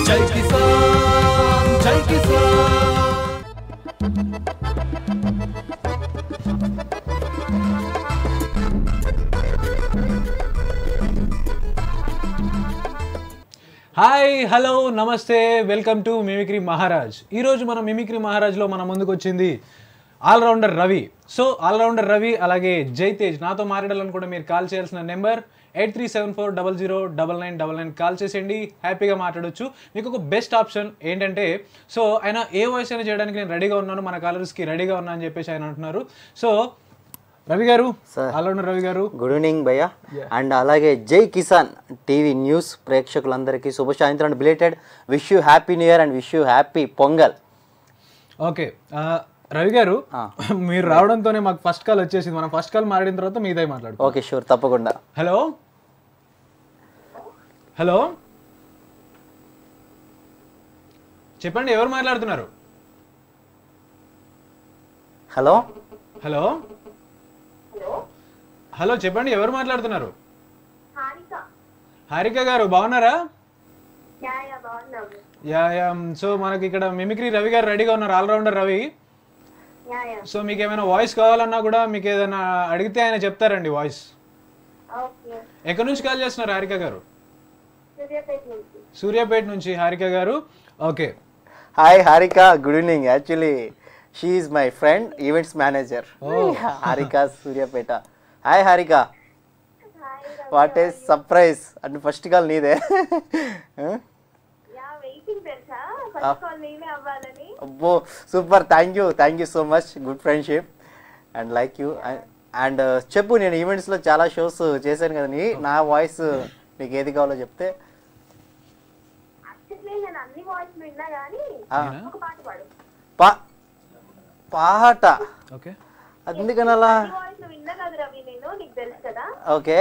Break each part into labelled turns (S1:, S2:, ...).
S1: జై Kisan Jai Kisan hi hello నమస్తే welcome to mimicry Maharaj ఈరోజు మన మిమిక్రీ మహారాజ్లో మన ముందుకు వచ్చింది allrounder Ravi so allrounder Ravi అలాగే జైతేజ్ నాతో మాట్లాడాలని కూడా మీరు కాల్ చేయాల్సిన number eight three seven four double zero double nine double nine call చేసేయండి హ్యాపీగా మాట్లాడొచ్చు మీకు ఒక బెస్ట్ ఆప్షన్ ఏంటంటే సో ఆయన ఏ వాయిస్ అయినా చేయడానికి నేను రెడీగా ఉన్నాను మన కాలర్స్కి రెడీగా ఉన్నా అని చెప్పేసి ఆయన అంటున్నారు సో రవి గారు ఆల్రౌండర్ రవి గారు
S2: గుడ్ ఈవినింగ్ భయ్య అండ్ అలాగే జై కిసాన్ టీవీ న్యూస్ ప్రేక్షకులందరికీ శుభ సాయంత్రం and belated wish you happy new year and wish you happy Pongal
S1: okay ఆ, రవి గారు మీరు రావడంతోనే మాకు ఫస్ట్ కాల్ వచ్చేసింది మనం ఫస్ట్ కాల్ మాట్లాడిన తర్వాత మీదే మాట్లాడు
S2: ఓకే షూర్ తప్పకుండా
S1: హలో హలో చెప్పండి ఎవరు మాట్లాడుతున్నారు
S2: హలో
S1: హలో హలో చెప్పండి ఎవరు మాట్లాడుతున్నారు హారిక గారు బాగున్నారా యా యా సో మనకి ఇక్కడ మిమిక్రీ రవి గారు రెడీగా ఉన్నారు ఆల్రౌండర్ రవి సో మీకు ఏమైనా వాయిస్ కావాలన్నా కూడా మీకు ఏదైనా అడిగితే ఆయన చెప్తారండి వాయిస్ ఎక్కడి నుంచి కాల్ చేస్తున్నారు హారిక గారు సూర్యాపేట నుంచి Harika garu okay
S2: hi Harika good evening actually she my friend events manager Harika Suryapet hi Harika what is surprise అంటే ఫస్ట్ కాల్ నీదే అబ్బో super thank you thank you so much good friendship and like you and చెప్పు నేను ఈవెంట్స్లో చాలా షోస్ చేశాను కదా నీ నా వాయిస్ నీకు ఏది కావాలో చెప్తే ఆ, పా పాట
S1: ఓకే
S2: అందుకని అలా ఓకే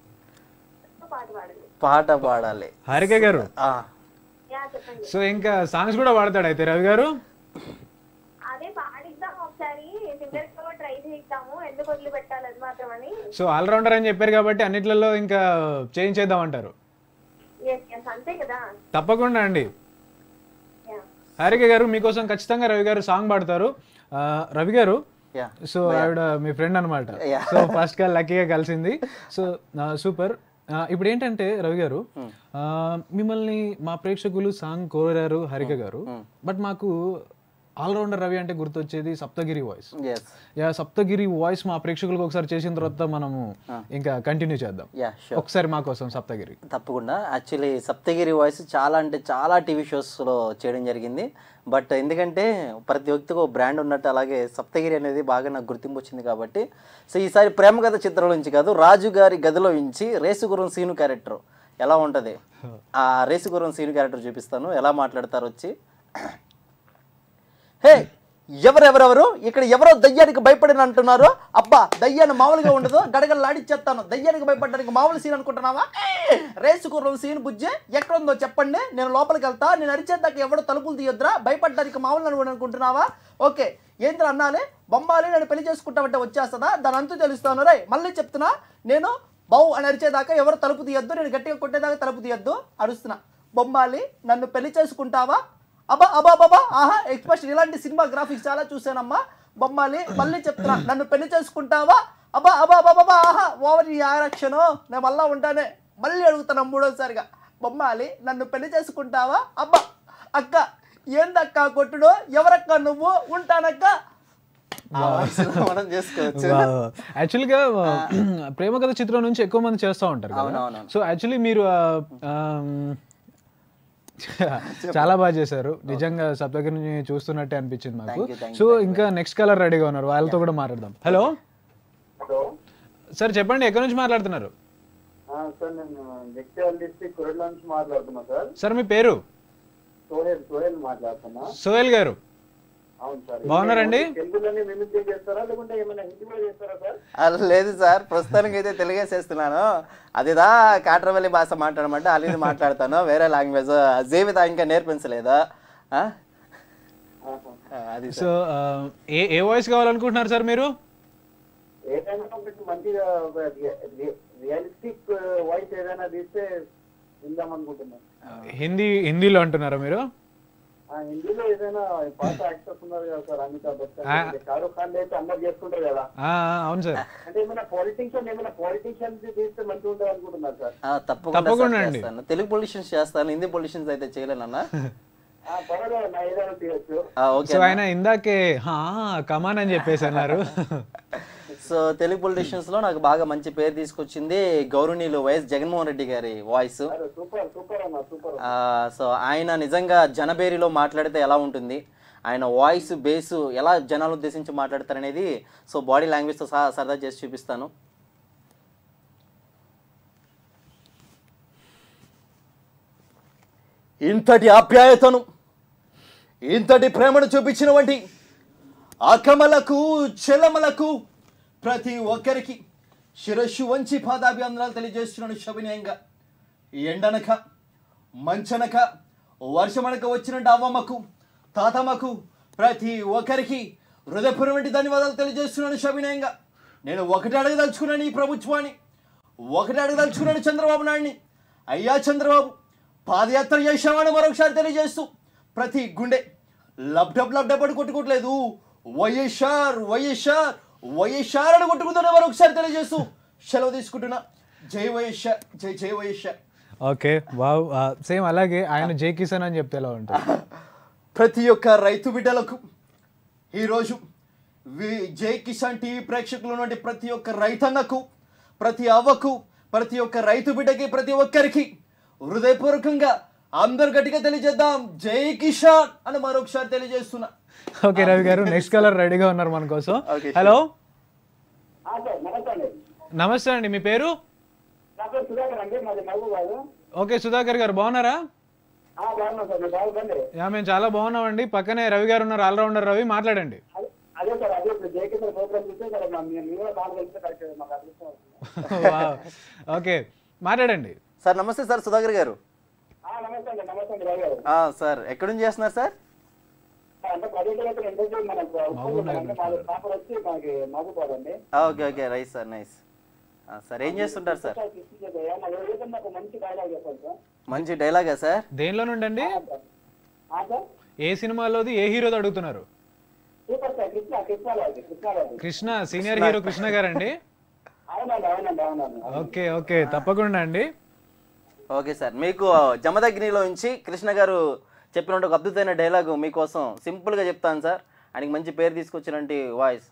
S2: పాట పాడాలి
S1: హారిక గారు
S2: ఆ,
S1: సో ఇంకా సాంగ్స్ కూడా పాడతాడు అయితే రవి గారు
S3: అదే పాడిద్దాం ఒకసారి సింగర్ తో ట్రై చేద్దాము ఎందుకు వదిలిపెట్టాలి అది మాత్రమని
S1: సో ఆల్రౌండర్ అని చెప్పారు కాబట్టి అన్నిట్లలో ఇంకా చేంజ్ చేద్దాం అంటారు
S3: ఎస్ ఎస్ అంతే కదా
S1: తప్పకుండా అండి
S3: Yeah.
S1: హారిక గారు మీకోసం ఖచ్చితంగా రవి గారు సాంగ్ పాడతారు ఆ, రవి గారు
S2: యా
S1: సో ఆవిడ మీ ఫ్రెండ్ అనమాట
S2: Yeah.
S1: సో ఫస్ట్ కాల్ లక్కీగా కలిసింది సో సూపర్ ఇప్పుడు ఏంటంటే రవి గారు ఆ, మిమ్మల్ని మా ప్రేక్షకులు సాంగ్ కోరారు హరిక గారు బట్ మాకు ఆల్రౌండర్ రవి అంటే గుర్తొచ్చేది Saptagiri voice
S2: yes
S1: yeah Saptagiri voice మా ప్రేక్షకులకు ఒకసారి చేసిన తర్వాత మనము ఇంకా కంటిన్యూ చేద్దాం
S2: యా షూర్
S1: ఒకసారి మా కోసం సప్తగిరి
S2: తప్పకుండా యాక్చువల్లీ సప్తగిరి వాయిస్ చాలా అంటే చాలా టీవీ షోస్లో చేయడం జరిగింది బట్ ఎందుకంటే ప్రతి వ్యక్తికి ఒక బ్రాండ్ ఉన్నట్టు అలాగే సప్తగిరి అనేది బాగా నాకు గుర్తింపు వచ్చింది కాబట్టి సో ఈసారి ప్రేమ కథ చిత్రం నుంచి కాదు రాజు గారి గదిలో నుంచి రేసుగురం సీను క్యారెక్టర్ ఎలా ఉంటుంది ఆ రేసుగురం సీను క్యారెక్టర్ చూపిస్తాను ఎలా మాట్లాడతారు వచ్చి హే ఎవరెవరెవరు ఇక్కడ ఎవరో దయ్యానికి భయపడిన అంటున్నారు అబ్బా దయ్యాన్ని మామూలుగా ఉండదు గడగడలాడిచ్చేస్తాను దయ్యానికి భయపడడానికి మామూలు సీన్ అనుకుంటున్నావా రేసు కుర్రం సీన్ బుజ్జి ఎక్కడ ఉందో చెప్పండి నేను లోపలికి వెళ్తా నేను అరిచేద్దాక ఎవడో తలుపులు తీయొద్దురా భయపడడానికి మామూలు అనుకుని అనుకుంటున్నావా ఓకే ఏంద్ర అన్నాలి బొమ్మాలి నేను పెళ్లి చేసుకుంటామంటే వచ్చేస్తుందా దాని అంతు తెలుస్తాను రే మళ్ళీ చెప్తున్నా నేను బౌ అని అరిచేదాకా ఎవరు తలుపు తీయొద్దు నేను గట్టిగా కొట్టేదాకా తలుపు తీయొద్దు అరుస్తున్నా బొమ్మాలి నన్ను పెళ్లి చేసుకుంటావా అబ్బా అబ్బా అబ్బా ఆహా ఎక్స్ప్రెషన్ ఇలాంటి సినిమా గ్రాఫిక్స్ చాలా చూసానమ్మా బొమ్మాలి మళ్ళీ చెప్తున్నా నన్ను పెళ్లి చేసుకుంటావా అబ్బా అబ్బా అబ్బా అబ్బా ఆహా ఓవర్ ఈ ఆరక్షను నేను మళ్ళా ఉంటానే మళ్ళీ అడుగుతాను మూడోసారిగా బొమ్మాలి నన్ను పెళ్లి చేసుకుంటావా అబ్బా అక్క ఏందక్క కొట్టుడు ఎవరక్క నువ్వు ఉంటానక్క ఆ వయసులో మనం చేసుకోవచ్చు
S1: యాక్చువల్గా ప్రేమ కథ చిత్రం నుంచి ఎక్కువ మంది చేస్తూ ఉంటారు కదా
S2: అవునవును.
S1: సో యాక్చువల్లీ మీరు ఆ, ఆమ్, చాలా బాగా చేశారు నిజంగా సప్తగిరిని చూస్తున్నట్టే అనిపించింది మాకు
S2: Thank you, thank you,
S1: so ఇంకా నెక్స్ట్ కలర్ రెడీగా ఉన్నారు వాళ్ళతో కూడా మాట్లాడదాం హలో
S4: హలో
S1: సార్ చెప్పండి ఎక్కడి నుంచి మాట్లాడుతున్నారు
S4: ఆ, సార్ నేను జగిత్యాల డిస్ట్రిక్ట్ కురడ్ల నుంచి మాట్లాడుతున్నా సార్
S1: సార్ మీ పేరు
S4: సోహెల్ సోహెల్ మాట్లాడుతున్నా
S1: సోహెల్ గారు
S4: అవును సార్
S1: బాగున్నారండి?
S4: తెలుగులోనే మిమిక్రీ చేస్తారా లేకుంటే ఏమైనా హిందీ కూడా చేస్తారా సార్
S2: అలా లేదు సార్ ప్రస్తుతానికి అయితే తెలుగేసేస్తున్నాను అదిదా కాట్రవల్లి భాష మాట్లాడమంటే అలాగే మాట్లాడతాను వేరే లాంగ్వేజ్ జీవిత ఇంకా నేర్పించలేదా ఆ?
S4: ఆహా.
S2: ఆ, అది
S1: సో ఆ, ఏ ఏ వాయిస్ కావాలనుకుంటున్నారు సార్ మీరు
S4: ఏదైనా ఒకటి మంచిగా రియలిస్టిక్ వాయిస్ ఏదైనా తీస్తే విందాం అనుకుంటున్నాను
S1: హిందీ హిందీలో అంటున్నారా మీరు
S4: ఆ హిందీలో ఏదైనా పాత యాక్టర్స్ ఉన్నారు కదా సార్ అమితాబ్ బచ్చన్ షారూక్ ఖాన్ అయితే అందరు చేసుకుంటారు కదా
S1: ఆ, ఆ, అవును సార్
S4: అంటే ఏమైనా పాలిటిషియన్ ఏమైనా పాలిటిషియన్స్ తీస్తే మంచిగా ఉంటుంది అనుకుంటున్నారు సార్
S2: ఆ, తప్పకుండా
S1: తప్పకుండా
S2: సార్
S1: అండి.
S2: చేస్తాను తెలుగు పొలిషన్స్ చేస్తాను హిందీ పొలిషన్స్ అయితే చేయలేనన్నా
S4: ఆ, పర్వాలేదు నా ఏదైనా తీయచ్చు
S2: ఆ, ఓకే
S1: సో ఆయన ఇందాకే "హా, కమాన్ అని చెప్పేసి అన్నారు
S2: సో తెలుగు పొలిటీషియన్స్ లో నాకు బాగా మంచి పేరు తీసుకొచ్చింది గౌరవనీయులు వైఎస్ జగన్మోహన్ రెడ్డి గారి వాయిస్
S4: అరే సూపర్ సూపర్ అన్న సూపర్
S2: సో ఆయన నిజంగా జనబేరిలో మాట్లాడితే ఎలా ఉంటుంది ఆయన వాయిస్ బేస్ ఎలా జనాలు ఉద్దేశించి మాట్లాడతారనేది సో బాడీ లాంగ్వేజ్తో సహా సరదా చేసి చూపిస్తాను ఇంతటి ఆప్యాయతను ఇంతటి ప్రేమను చూపించినటువంటి అకమలకు చెలమలకు ప్రతి ఒక్కరికి శిరస్సు వంచి పాదాభివందనాలు తెలియజేస్తున్నాను శవినయంగా ఎండనక మంచనక వర్షమనక వచ్చినట్టు అవ్వమ్మకు తాతమ్మకు ప్రతి ఒక్కరికి హృదయపూర్వటి ధన్యవాదాలు తెలియజేస్తున్నాను శవినయంగా నేను ఒకటి అడగదలుచుకున్నాను ఈ ప్రభుత్వాన్ని ఒకటి అడగదలుచుకున్నాను చంద్రబాబు నాయుడిని అయ్యా చంద్రబాబు పాదయాత్ర చేశామని మరొకసారి తెలియజేస్తూ ప్రతి గుండె లబ్డబ్ లబ్డబ్ అని కొట్టుకోవట్లేదు వైఎస్ఆర్ వైఎస్ఆర్ వైఎస్ఆర్ అని కొట్టుకుందని మరొకసారి తెలియజేస్తూ సెలవు తీసుకుంటున్నా జై వైఎస్ఆర్ జై జై వైఎస్ఆర్
S1: ఓకే వావ్ సేమ్ అలాగే ఆయన జై కిసాన్ అని చెప్తే ఎలా ఉంటుంది
S2: ప్రతి ఒక్క రైతు బిడ్డలకు ఈరోజు వి- జై కిసాన్ టీవీ ప్రేక్షకులు ఉన్నటువంటి ప్రతి ఒక్క రైతన్నకు ప్రతి అవ్వకు ప్రతి ఒక్క రైతు బిడ్డకి ప్రతి ఒక్కరికి హృదయపూర్వకంగా అందరు గట్టిగా తెలియజేద్దాం జై కిసాన్ అని మరొకసారి తెలియజేస్తున్నా
S1: ఓకే రవి గారు నెక్స్ట్ కలర్ రెడీగా ఉన్నారు మన కోసం
S2: Okay, sure.
S1: హలో
S4: ఆ, సార్ నమస్తే అండి
S1: నమస్తే అండి మీ పేరు
S4: నా పేరు సుధాకర్ అండి మాది మహబూబాద్
S1: ఓకే సుధాకర్ గారు బాగున్నారా
S4: ఆ, బాగున్నాం సార్ మీరు బాగుందండి
S1: యా మేము చాలా బాగున్నామండి పక్కనే రవి గారు ఉన్నారు ఆల్రౌండర్ రవి మాట్లాడండి
S4: అదే- అదే సార్ అదే ఇప్పుడు జేకేసర్ ప్రోగ్రామ్ చూస్తే సార్ మా- మీ- మీరు కాల్ కలిస్తే కరెక్ట్ మాకు అదృష్టం అవుతుంది
S1: వావ్. ఓకే మాట్లాడండి
S2: సార్ నమస్తే సార్ సుధాకర్ గారు
S4: ఆ, నమస్తే అండి నమస్తే అండి రావు గారు
S2: ఆ, సార్ ఎక్కడి నుంచి చేస్తున్నారు సార్
S4: ఆ, అంటే పదిహేడు అయితే రెండు రోజులు మనకు ఉప్పల్ అంటే మాది ప్రాపర్ వచ్చి మనకి మహబూబాద్ అండి
S2: ఆ, okay okay right sir nice ఆ, సార్ ఏం చేస్తుంటారు సార్
S4: సార్ కృష్ణ చేద్దయ్య. నా ఏదైతే నాకు మంచి డైలాగ్ చెప్పాలి సార్
S2: మంచి డైలాగా సార్
S1: దేనిలో నుండి అండి
S4: ఆ, సార్ ఆ, సార్
S1: ఏ సినిమాలోది ఏ హీరోది అడుగుతున్నారు
S4: super sir Krishna Krishnaraju Krishnaraju
S1: Krishna senior hero Krishna గారండి
S4: అవునండి అవునండి అవునండి
S1: ఓకే ఓకే తప్పకుండా అండి
S2: ఓకే సార్ మీకు జమదగ్నిలో నుంచి కృష్ణ గారు చెప్పినట్టు ఒక అద్భుతమైన డైలాగు మీకోసం సింపుల్గా చెప్తాను సార్ ఆయనకి మంచి పేరు తీసుకొచ్చినట్టు వాయిస్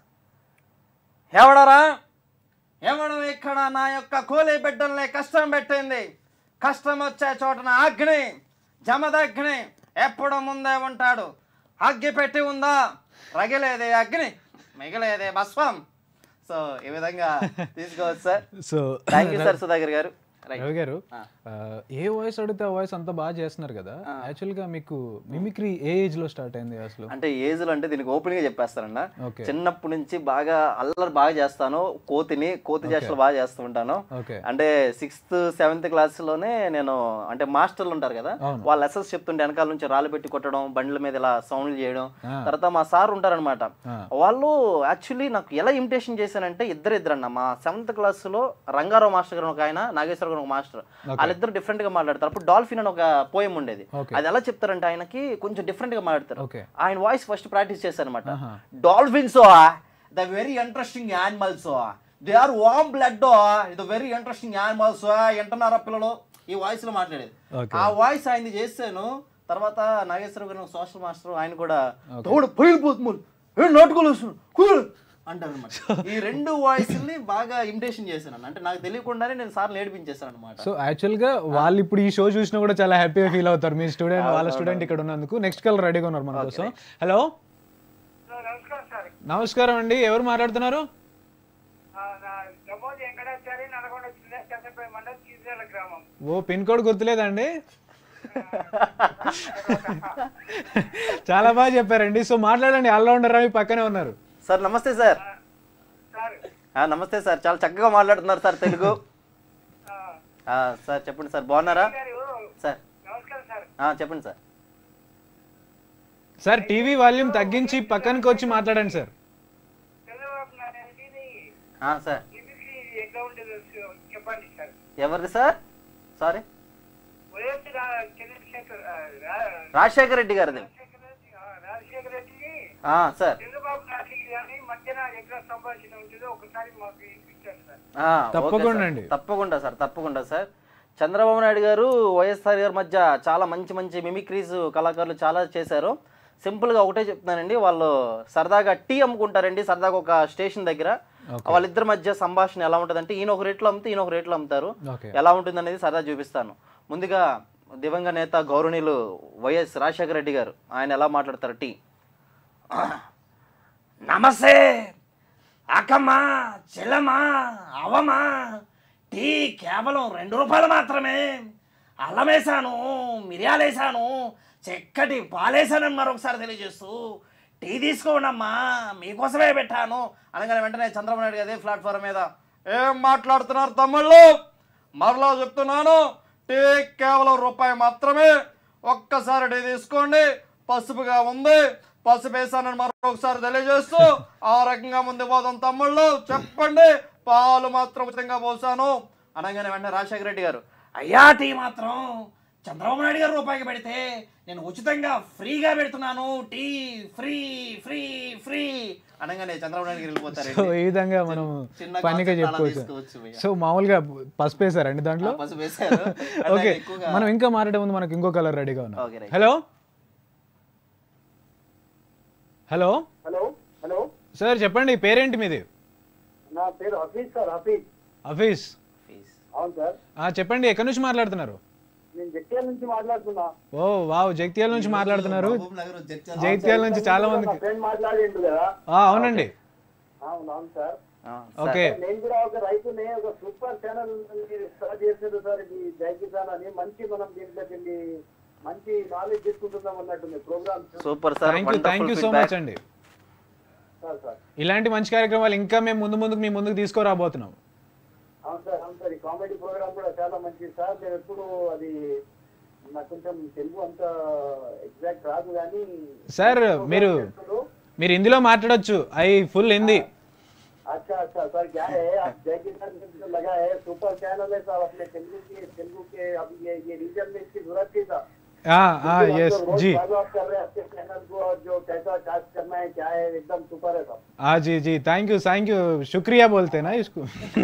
S2: ఎవడరా ఎవడు ఇక్కడ నా యొక్క కూలీ బిడ్డల్ని కష్టం పెట్టింది కష్టం వచ్చే చోటన అగ్ని జమదగ్ని ఎప్పుడు ముందే ఉంటాడు అగ్గి పెట్టి ఉందా రగిలేదే అగ్ని మిగిలేదే భస్వం సో ఈ విధంగా తీసుకోవచ్చు sir
S1: so
S2: thank you sir Sudhakar garu right
S1: Ravi గారు
S2: ఆ.
S1: ఆ, ఏ వాయిస్ అడిగితే ఆ వాయిస్ అంతా బాగా చేస్తున్నారు కదా యాక్చువల్ గా మీకు మిమిక్రీ ఏ ఏజ్ లో స్టార్ట్ అయింది అసలు
S2: అంటే ఏజ్ లో అంటే దీనికి ఓపెన్ గా చెప్పేస్తారన్న
S1: ఓకే
S2: చిన్నప్పటి నుంచి బాగా అల్లరి బాగా చేస్తాను కోతిని కోతి చేష్టలు బాగా చేస్తూ ఉంటాను
S1: ఓకే
S2: అంటే సిక్స్త్ సెవెంత్ క్లాస్ లోనే నేను అంటే మాస్టర్లు ఉంటారు కదా
S1: అవును.
S2: వాళ్ళ లెసన్స్ చెప్తుంటే వెనకాల నుంచి రాళ్ళు పెట్టి కొట్టడం బండ్ల మీద ఇలా సౌండ్లు చేయడం
S1: ఆ.
S2: తర్వాత మా సార్ ఉంటారనమాట
S1: ఆ.
S2: వాళ్ళు యాక్చువల్లీ నాకు ఎలా ఇమిటేషన్ చేశానంటే ఇద్దరు ఇద్దరు అన్న మా సెవెంత్ క్లాస్ లో రంగారావు మాస్టర్ గారు ఒక ఆయన నాగేశ్వర గారు ఒక మాస్టర్ వాళ్ళిద్దరు డిఫరెంట్ గా మాట్లాడతారు అప్పుడు డాల్ఫిన్ అని ఒక పోయం ఉండేది
S1: Okay.
S2: అది ఎలా చెప్తారంటే ఆయనకి కొంచెం డిఫరెంట్ గా మాట్లాడతారు
S1: ఓకే
S2: ఆయన వాయిస్ ఫస్ట్ ప్రాక్టీస్ చేశారు అనమాట
S1: ఆహా.
S2: Dolphins the very interesting animals they are warm blood the very interesting animals ఎంటున్నారా పిల్లలు ఈ వాయిస్ లో మాట్లాడేది
S1: Okay.
S2: ఆ వాయిస్ ఆయనది చేశాను తర్వాత నాగేశ్వర గారు సోషల్ మాస్టర్ ఆయన కూడా తోడు పోయిపోతుంది ఏ నాటుకోలు వస్తున్నాడు అంటారు అనమాట ఈ రెండు వాయిస్ ని బాగా ఇమిటేషన్ చేశాను అన్న. అంటే నాకు తెలియకుండానే నేను సార్ నేర్పించేశాను అనమాట
S1: సో యాక్చువల్ గా వాళ్ళు ఇప్పుడు ఈ షో చూసినా కూడా చాలా హ్యాపీగా ఫీల్ అవుతారు మీ స్టూడెంట్ వాళ్ళ స్టూడెంట్ ఇక్కడ ఉన్నందుకు నెక్స్ట్ కలర్ రెడీగా ఉన్నారు మన కోసం హలో
S4: నమస్కారం సార్
S1: నమస్కారం అండి ఎవరు మాట్లాడుతున్నారు
S4: జమోజ్ వెంకటాచారి నల్గొండ జిల్లా చంద్రపై మండలం కీజల గ్రామం
S1: ఓ పిన్ కోడ్ గుర్తులేదండి చాలా బాగా చెప్పారండి సో మాట్లాడండి ఆల్రౌండర్ రవి పక్కనే ఉన్నారు
S2: సార్ నమస్తే సార్
S4: సార్
S2: ఆ, నమస్తే సార్ చాలా చక్కగా మాట్లాడుతున్నారు సార్ తెలుగు ఆ, సార్ చెప్పండి సార్ బాగున్నారా సార్
S4: నమస్కారం సార్
S2: ఆ, చెప్పండి సార్
S1: సార్ టీవీ వాల్యూమ్ తగ్గించి పక్కనకి వచ్చి మాట్లాడండి సార్
S4: చంద్రబాబు నాయుడు ఇది
S2: ఆ, సార్
S4: మిమిక్రీ ఎట్లా ఉండేదో చెప్పండి సార్
S2: ఎవరిది సార్ సారీ
S5: వైఎస్ రా- చంద్రశేఖర్ ఆ, రా-
S2: రాజశేఖర రెడ్డి గారిది
S5: రాజశేఖర రెడ్డి ఆ, రాజశేఖర రెడ్డిని
S2: ఆ, సార్
S5: చంద్రబాబు నాయుడు గారిని మధ్యన ఎక్కడ సంభాషణ ఉంటుందో ఒకసారి మాకు వినిపించారు సార్
S2: ఆ, ఓకే
S1: తప్పకుండా
S2: సార్.
S1: అండి.
S2: తప్పకుండా సార్ తప్పకుండా సార్ చంద్రబాబు నాయుడు గారు వైఎస్ఆర్ గారి మధ్య చాలా మంచి మంచి మిమిక్రీస్ కళాకారులు చాలా చేశారు సింపుల్గా ఒకటే చెప్తున్నానండి వాళ్ళు సరదాగా టీ అమ్ముకుంటారండి సరదాగా ఒక స్టేషన్ దగ్గర వాళ్ళిద్దరి మధ్య సంభాషణ ఎలా ఉంటుందంటే ఈయన ఒక రేట్లో అమ్మితే ఈయన ఒక రేట్లో అమ్ముతారు
S1: ఓకే
S2: ఎలా ఉంటుంది అనేది సరదా చూపిస్తాను ముందుగా దివంగ నేత గౌరవనీయులు వైఎస్ రాజశేఖర రెడ్డి గారు ఆయన ఎలా మాట్లాడతారు టీ నమస్తే అక్కమ్మా చెల్లమ్మా అవమ్మా టీ కేవలం రెండు రూపాయలు మాత్రమే అల్లం వేసాను మిరియాలు వేసాను చక్కటి పాలేసానని మరొకసారి తెలియజేస్తూ టీ తీసుకోండమ్మా మీకోసమే పెట్టాను అనగానే వెంటనే చంద్రబాబు నాయుడు అదే ప్లాట్ఫామ్ మీద ఏం మాట్లాడుతున్నారు తమ్ముళ్ళు మరలా చెప్తున్నాను టీ కేవలం రూపాయి మాత్రమే ఒక్కసారి టీ తీసుకోండి పసుపుగా ఉంది పసుపు వేసానని మరొకసారి తెలియజేస్తూ ఆ రకంగా ముందు పోదాం తమ్ముళ్ళు చెప్పండి పాలు మాత్రం ఉచితంగా పోసాను అనగానే వెంటనే రాజశేఖర రెడ్డి గారు అయ్యా టీ మాత్రం చంద్రబాబు నాయుడు గారు రూపాయికి పెడితే నేను ఉచితంగా ఫ్రీగా పెడుతున్నాను టీ ఫ్రీ ఫ్రీ ఫ్రీ అనగానే చంద్రబాబు నాయుడు గారు వెళ్ళిపోతారు
S1: సో ఈ విధంగా మనం
S2: చిన్న
S1: పనిగా
S2: concept అలా
S1: చెప్పుకోవచ్చు
S2: తీసుకోవచ్చు భయ్యా.
S1: సో మామూలుగా పసుపు వేసారండి దాంట్లో
S2: పసుపు వేశారు
S1: ఓకే
S2: అలాగే ఎక్కువగా-
S1: మనం ఇంకా మాట్లాడే ముందు మనకి ఇంకో కలర్ రెడీగా ఉన్నాం
S2: okay, right.
S1: Hello hello
S4: hello hello
S1: sir చెప్పండి పేరేంటి మీది
S4: నా పేరు హఫీజ్ సార్ హఫీజ్
S1: హఫీజ్
S4: అవును సార్
S1: ఆ, చెప్పండి ఎక్కడి నుంచి మాట్లాడుతున్నారు
S4: నేను జగిత్యాల నుంచి మాట్లాడుతున్నా
S1: ఓ వావ్ జగిత్యాల నుంచి మాట్లాడుతున్నారు
S2: మహబూబ్ నగర్ జడ్చర్ల.
S1: జగిత్యాల నుంచి చాలా
S4: మా
S1: మందికి
S4: ఫ్రెండ్ మాట్లాడిండు కదా
S1: ఆ, అవునండి
S4: అవును అవును సార్
S2: ఆ,
S1: ఓకే
S4: నేను కూడా ఒక రైతుని ఒక సూపర్ ఛానల్ స్టార్ట్ చేశారు సార్ ఇది జై కిసాన్ అని మంచి మనం దీంట్లోకి వెళ్ళి మంచి నాలెడ్జ్ తీసుకుంటున్నాం అన్నట్టుంది programmes
S2: super sir
S1: thank you thank you so much అండి
S4: సార్ సార్
S1: ఇలాంటి మంచి కార్యక్రమాలు ఇంకా మేము ముందు ముందుకు మీ ముందుకు తీసుకురాబోతున్నాం
S4: అవును సార్ అవును సార్ ఈ కామెడీ ప్రోగ్రామ్ కూడా చాలా మంచిది సార్ నేను ఎప్పుడు అది నాకు కొంచెం తెలుగు అంత ఎగ్జాక్ట్ రాదు కానీ
S1: సార్ మీరు మీరు హిందీలో మాట్లాడొచ్చు ఐ ఫుల్ హిందీ
S4: अच्छा अच्छा सर क्या है आप जय किसान से लगा है सुपर चैनल है साहब अपने तेलुगु के तेलुगु के अब ये ये रीजन में इसकी जरूरत थी साहब
S1: हाँ हाँ
S4: क्योंकि हम
S1: यस
S4: लोग रोज
S1: जी
S4: फॉलो अप कर रहे हैं आपके चैनल को और जो कैसा चार्ज करना है क्या है एकदम सुपर है साहब
S1: हाँ जी जी थैंक यू थैंक यू शुक्रिया बोलते हैं ना इसको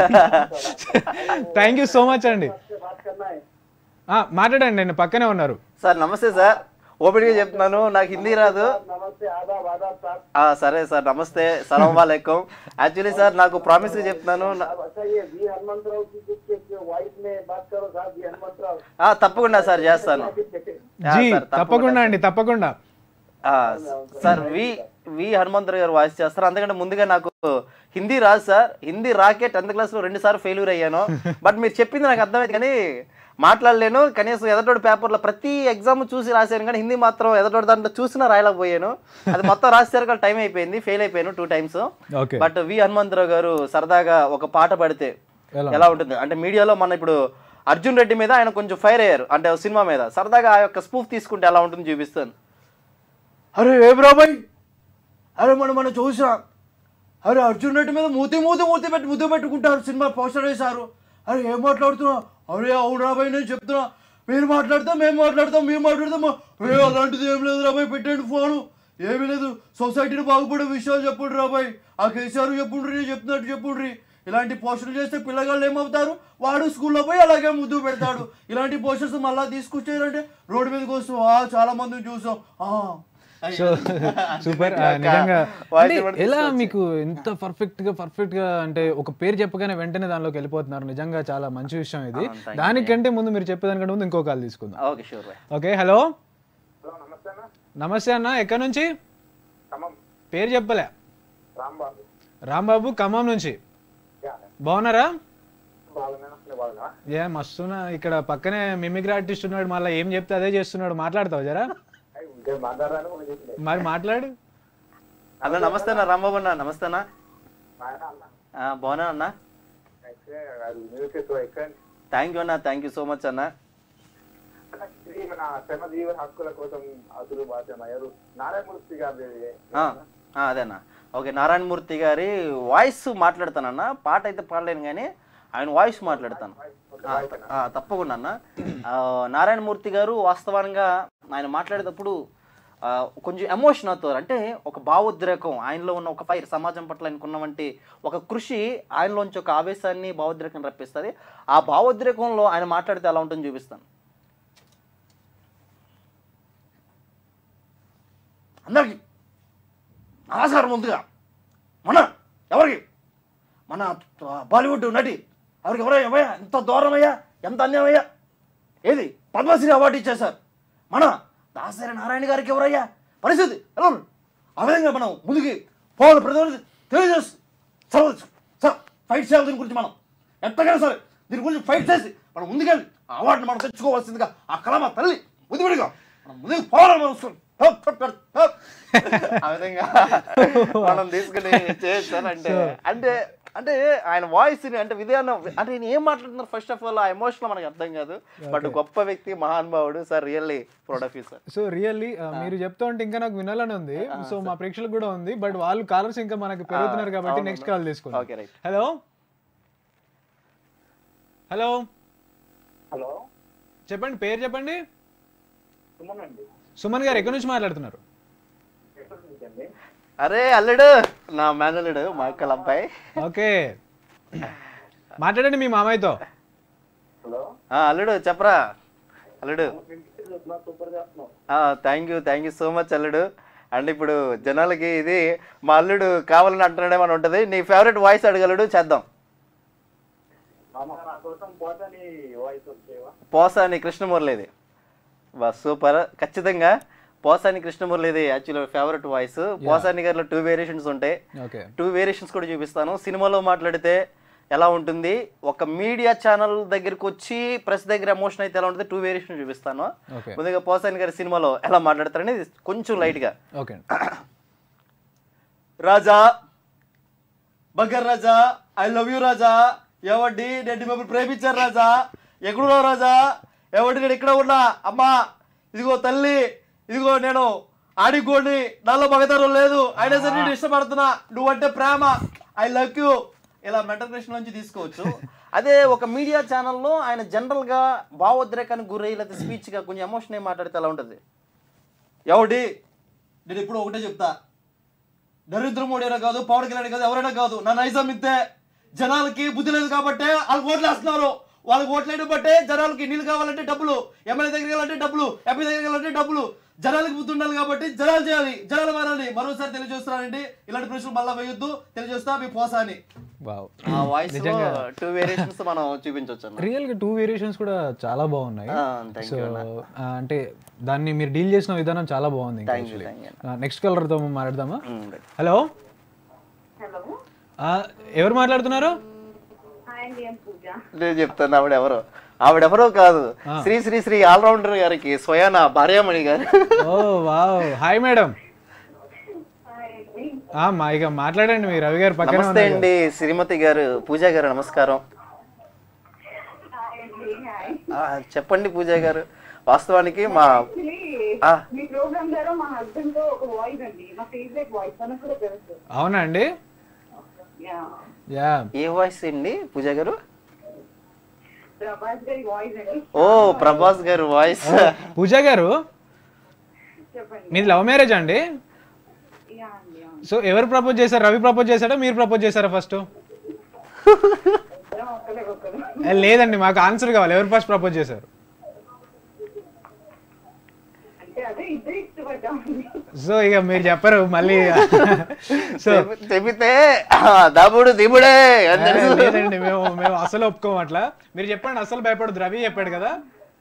S1: థ్యాంక్ యూ సో మచ్ అండి
S4: आपसे बात करना है
S1: ఆ, మాట్లాడండి నేను పక్కనే ఉన్నారు
S2: సార్ నమస్తే సార్ ఓపెన్గా చెప్తున్నాను నాకు హిందీ రాదు
S4: साहब, नमस्ते आदाब आदाब साहब
S2: ఆ, సరే సార్ నమస్తే సలాం వాలేకం యాక్చువల్లీ సార్ నాకు ప్రామిస్గా చెప్తున్నాను నా-
S4: साहब अच्छा ये वी हनुमंत राव की कुछ वाइफ में बात करो साहब वी हनुमंत राव
S2: ఆ, తప్పకుండా సార్ చేస్తాను ఆ,
S1: జీ
S2: సార్,
S1: తప్పకుండా అండి తప్పకుండా
S2: ఆ, సార్ వి వి హనుమంతరావు గారు వాయిస్ చేస్తారు అందుకంటే ముందుగా నాకు హిందీ రాదు సార్ హిందీ రాకే టెన్త్ క్లాస్లో రెండు సార్లు ఫెయిల్యూర్ అయ్యాను బట్ మీరు చెప్పింది నాకు అర్థమైంది కానీ మాట్లాడలేను కనీసం ఎదటోడి పేపర్లో ప్రతి ఎగ్జామ్ చూసి రాశాను కానీ హిందీ మాత్రం ఎదటోడి దాంట్లో చూసినా రాయలేకపోయాను అది మొత్తం రాసేసరికి టైం అయిపోయింది ఫెయిల్ అయిపోయాను two times
S1: okay
S2: but V Hanumantharao garu సరదాగా ఒక పాట పాడితే
S1: ఎలా?
S2: ఎలా ఉంటుంది అంటే మీడియాలో మన ఇప్పుడు అర్జున్ రెడ్డి మీద ఆయన కొంచెం ఫైర్ అయ్యారు అంటే సినిమా మీద సరదాగా ఆ యొక్క స్పూఫ్ తీసుకుంటే ఎలా ఉంటుంది చూపిస్తాను అరే ఏ బాబాయ్ అరే మనం మనం చూసాం అరే అర్జున్ రెడ్డి మీద మూతి మూతి మూతి పెట్టి ముద్దు పెట్టుకుంటారు సినిమా పోస్టర్ వేశారు అరే ఏం మాట్లాడుతున్నా అరే అవును రాబాయ్ నేను చెప్తున్నా మీరు మాట్లాడతాం మేము మాట్లాడతాం మేము మాట్లాడతాం ఏ అలాంటిది ఏం లేదు రాబాయ్ పెట్టండి ఫోను ఏమీ లేదు సొసైటీని బాగుపడే విషయాలు చెప్పుండ్రి రాబాయ్ ఆ కేసీఆర్ చెప్పుండ్రి నేను చెప్తున్నట్టు చెప్పుండ్రి ఇలాంటి పోస్టర్లు చేస్తే పిల్లగాళ్ళు ఏమవుతారు వాడు స్కూల్లో పోయి అలాగే ముద్దు పెడతాడు ఇలాంటి పోస్టర్స్ మళ్ళీ తీసుకొచ్చారంటే రోడ్డు మీదకి వస్తాం ఆ, చాలా మందిని చూసాం ఆ.
S1: సో సూపర్ ఆ, నిజంగా అంటే ఎలా మీకు ఎంత పర్ఫెక్ట్ గా పర్ఫెక్ట్ గా అంటే ఒక పేరు చెప్పగానే వెంటనే దానిలోకి వెళ్ళిపోతున్నారు నిజంగా చాలా మంచి విషయం ఇది దానికంటే ముందు మీరు చెప్పేదానికంటే ముందు ఇంకో కాల్ తీసుకుందాం
S2: okay sure bye
S1: okay hello
S4: hello నమస్తే అన్న
S1: నమస్తే అన్న ఎక్కడి నుంచి
S4: ఖమ్మం
S1: పేరు చెప్పలే
S4: రాంబాబు
S1: రాంబాబు ఖమ్మం నుంచి
S4: యా
S1: బాగున్నారా
S4: బాగున్నా బాగున్నా
S1: ఏ మస్తున్నా ఇక్కడ పక్కనే మిమిక్రీ ఆర్టిస్ట్ ఉన్నాడు మళ్ళీ ఏం చెప్తే అదే చేస్తున్నాడు మాట్లాడతావు జరా
S4: ఇంకా మాట్లాడాలని కూడా చెప్పలే
S1: మరి మాట్లాడు
S2: అన్న నమస్తే అన్న రాంబాబు అన్న నమస్తే అన్న
S4: ఆయన అన్న
S2: ఆ, బాగున్నా అన్న
S4: అయితే అది న్యూస్ ఎక్కడ
S2: థ్యాంక్ యూ అన్న థ్యాంక్ యూ సో మచ్ అన్న
S4: ఇది మన శ్రమజీవి హక్కుల కోసం అసలు బాధ్యమయ్యారు నారాయణమూర్తి గారి
S2: ఆ, ఆ, అదే అన్న ఓకే నారాయణమూర్తి గారి వాయిస్ మాట్లాడతానన్న పాట అయితే పాడలేను కానీ ఆయన వాయిస్ మాట్లాడతాను ఆ, ఆ, తప్పకుండా అన్న ఆ, నారాయణమూర్తి గారు వాస్తవంగా ఆయన మాట్లాడేటప్పుడు ఆ, కొంచెం ఎమోషన్ అవుతారు అంటే ఒక భావోద్రేకం ఆయనలో ఉన్న ఒక ఫైర్ సమాజం పట్ల ఆయనకున్నవంటి ఒక కృషి ఆయనలోంచి ఒక ఆవేశాన్ని భావోద్రేకం రప్పిస్తుంది ఆ భావోద్రేకంలో ఆయన మాట్లాడితే ఎలా ఉంటుందో చూపిస్తాను అందరికి నమస్కారం ముందుగా మన ఎవరికి మన బాలీవుడ్ నటి ఎవరికి ఎవరయ్యా ఎవయ్యా ఎంత దూరం అయ్యా ఎంత అన్యాయం అయ్యా ఏది పద్మశ్రీ అవార్డు ఇచ్చేశారు మన దాసరి నారాయణ గారికి ఎవరయ్యా పరిస్థితి ఎలా ఉంది? ఆ విధంగా మనం ముందుకి పోవాలి ప్రజలు తెలియజేస్తూ చదవచ్చు సార్ ఫైట్ చేయాలి దీని గురించి మనం ఎట్టగైనా సరే దీని గురించి ఫైట్ చేసి మనం ముందుకెళ్ళి ఆ అవార్డుని మనం తెచ్చుకోవాల్సిందిగా ఆ కళ మా తల్లి ముదివిడిగా మనం ముందుకు పోవాలని మనం హప్, హప్, హప్, హప్. ఆ విధంగా మనం తీసుకుని చేస్తానంటే అంటే అంటే ఆయన వాయిస్ ని అంటే విధానం అంటే ఆయన ఏం మాట్లాడుతున్నారు ఫస్ట్ ఆఫ్ ఆల్ ఆ ఎమోషన్ మనకు అర్థం కాదు బట్ గొప్ప వ్యక్తి మహానుభావుడు sir really proud of you sir
S1: so really మీరు చెప్తా ఉంటే ఇంకా నాకు వినాలని ఉంది సో మా ప్రేక్షకులకు కూడా ఉంది బట్ వాళ్ళు కాలర్స్ ఇంకా మనకి పెరుగుతున్నారు కాబట్టి నెక్స్ట్ కాల్ తీసుకోండి
S2: okay right
S1: hello hello
S4: hello
S1: చెప్పండి పేరు చెప్పండి
S4: సుమన్ అండి
S1: సుమన్ గారు ఎక్కడి నుంచి మాట్లాడుతున్నారు
S4: ఎక్కడి నుంచి అండి
S2: అరే అల్లుడు నా మేనల్లుడు మా అక్కల అబ్బాయి
S1: ఓకే మాట్లాడండి మీ మామయ్యతో
S4: హలో
S2: ఆ, అల్లుడు చెప్పరా అల్లుడు
S4: సూపర్ చేస్తున్నాం
S2: thank you thank you so much అల్లుడు అండ్ ఇప్పుడు జనాలకి ఇది మా అల్లుడు కావాలని అంటున్నాడేమని ఉంటుంది నీ ఫేవరెట్ వాయిస్ అడగలడు చేద్దాం
S4: మామ నా కోసం పోతని వాయిస్ వచ్చేవా
S2: పోసాని కృష్ణమురళిది బా సూపర్ ఖచ్చితంగా పోసాని కృష్ణమురళిది యాక్చువల్ ఫేవరెట్ వాయిస్ పోసాని గారిలో టూ వేరియేషన్స్ ఉంటాయి
S1: ఓకే
S2: టూ వేరియేషన్స్ కూడా చూపిస్తాను సినిమాలో మాట్లాడితే ఎలా ఉంటుంది ఒక మీడియా ఛానల్ దగ్గరికి వచ్చి ప్రెస్ దగ్గర ఎమోషన్ అయితే ఎలా ఉంటుంది టూ వేరియేషన్ చూపిస్తాను
S1: ఓకే
S2: ముందుగా పోసాని గారి సినిమాలో ఎలా మాట్లాడతారనేది కొంచెం లైట్గా
S1: okay
S2: Raja bugger Raja I love you Raja ఎవడి నేను మిమ్మల్ని ప్రేమించాను రాజా ఎక్కడున్నావు రాజా ఎవడి నేను ఇక్కడ ఉన్నా అమ్మా ఇదిగో తల్లి ఇదిగో నేను ఆడిగోండి నాలో మగతనం లేదు అయినా సరే నేను ఇష్టపడుతున్నా నువ్వంటే ప్రేమ ఐ లవ్ యూ ఇలా మెంటల్ ప్రెషన్ నుంచి తీసుకోవచ్చు అదే ఒక మీడియా ఛానల్లో ఆయన జనరల్గా భావోద్రేకానికి గురై లేదా స్పీచ్గా కొంచెం ఎమోషన్ ఏం మాట్లాడితే ఎలా ఉంటుంది ఎవడి నేను ఇప్పుడు ఒకటే చెప్తా నరేంద్ర మోడీ అయినా కాదు పవన్ కళ్యాణ్ కాదు ఎవరైనా కాదు నా నైజం ఇంతే జనాలకి బుద్ధి లేదు కాబట్టి వాళ్ళకి ఓట్లు వేస్తున్నారు వాళ్ళకి ఓట్లు వేయడం బట్టే జనాలకి నీళ్ళు కావాలంటే డబ్బులు ఎమ్మెల్యే దగ్గరికి వెళ్ళాలంటే డబ్బులు ఎంపీ దగ్గరికి వెళ్ళాలంటే డబ్బులు జనాలకి బుద్ధి ఉండాలి కాబట్టి జనాలు చేయాలి జనాలు మారాలి మరోసారి తెలియజేస్తున్నానండి ఇలాంటి ప్రశ్నలు మళ్ళీ వేయొద్దు తెలియజేస్తా మీ పోసా అని
S1: వావ్
S2: ఆ వాయిస్ టూ వేరియేషన్స్ మనం చూపించవచ్చు అన్న
S1: రియల్ గా టూ వేరియేషన్స్ కూడా చాలా బాగున్నాయి
S2: థ్యాంక్
S1: సో
S2: యూ
S1: అంటే దాన్ని మీరు డీల్ చేసిన విధానం చాలా బాగుంది
S2: thank you thank you
S1: next caller తో మాట్లాడదామా
S2: Mm,
S1: హలో
S3: హలో
S1: ఎవరు మాట్లాడుతున్నారు
S3: హాయ్ అండి నేను పూజ
S2: నేను చెప్తాను ఆవిడ ఎవరో ఆవిడెవరో కాదు శ్రీ శ్రీ శ్రీ ఆల్రౌండర్ గారికి స్వయాన భార్యామణి గారు
S1: oh wow hi madam
S3: hi అండి
S1: మా ఇక మాట్లాడండి మీ రవి గారు పక్కనే
S2: నమస్తే
S1: ఉన్నారు
S2: అండి శ్రీమతి గారు పూజ గారు నమస్కారం
S3: హాయ్ అండి హాయ్
S2: ఆ, చెప్పండి పూజ గారు వాస్తవానికి మా
S3: యాక్చువల్లీ
S2: ఆ,
S3: మీ ప్రోగ్రామ్ ద్వారా మా హస్బెండ్ తో ఒక వాయిస్ అండి మా ఫేవరెట్ వాయిస్ తనకు కూడా తెలుసు
S1: అవునా అండి
S3: యా
S1: యా
S2: ఏ వాయిస్ అండి పూజ గారు
S3: ప్రభాస్ గారి వాయిస్ అండి
S2: ఓ ప్రభాస్ గారు వాయిస్
S1: పూజ గారు
S3: చెప్పండి
S1: మీది లవ్ మ్యారేజ్ అండి
S3: యా అండి అవును.
S1: సో ఎవరు ప్రపోజ్ చేశారు రవి ప్రపోజ్ చేశాడా మీరు ప్రపోజ్ చేశారా ఫస్ట్
S3: ఇద్దరం ఒకరే ఒకరు
S1: లేదండి మాకు ఆన్సర్ కావాలి ఎవరు ఫస్ట్ ప్రపోజ్ చేశారు
S3: అంటే అదే ఇద్దరు ఇష్టపడ్డామండి
S1: సో ఇక మీరు చెప్పరు మళ్ళీ సో
S2: చెబితే ఆ, దాబుడు దిబుడే అని తెలుసు.
S1: లేదండి మేము మేము అసలు ఒప్పుకోం అట్లా మీరు చెప్పండి అసలు భయపడదు రవి చెప్పాడు కదా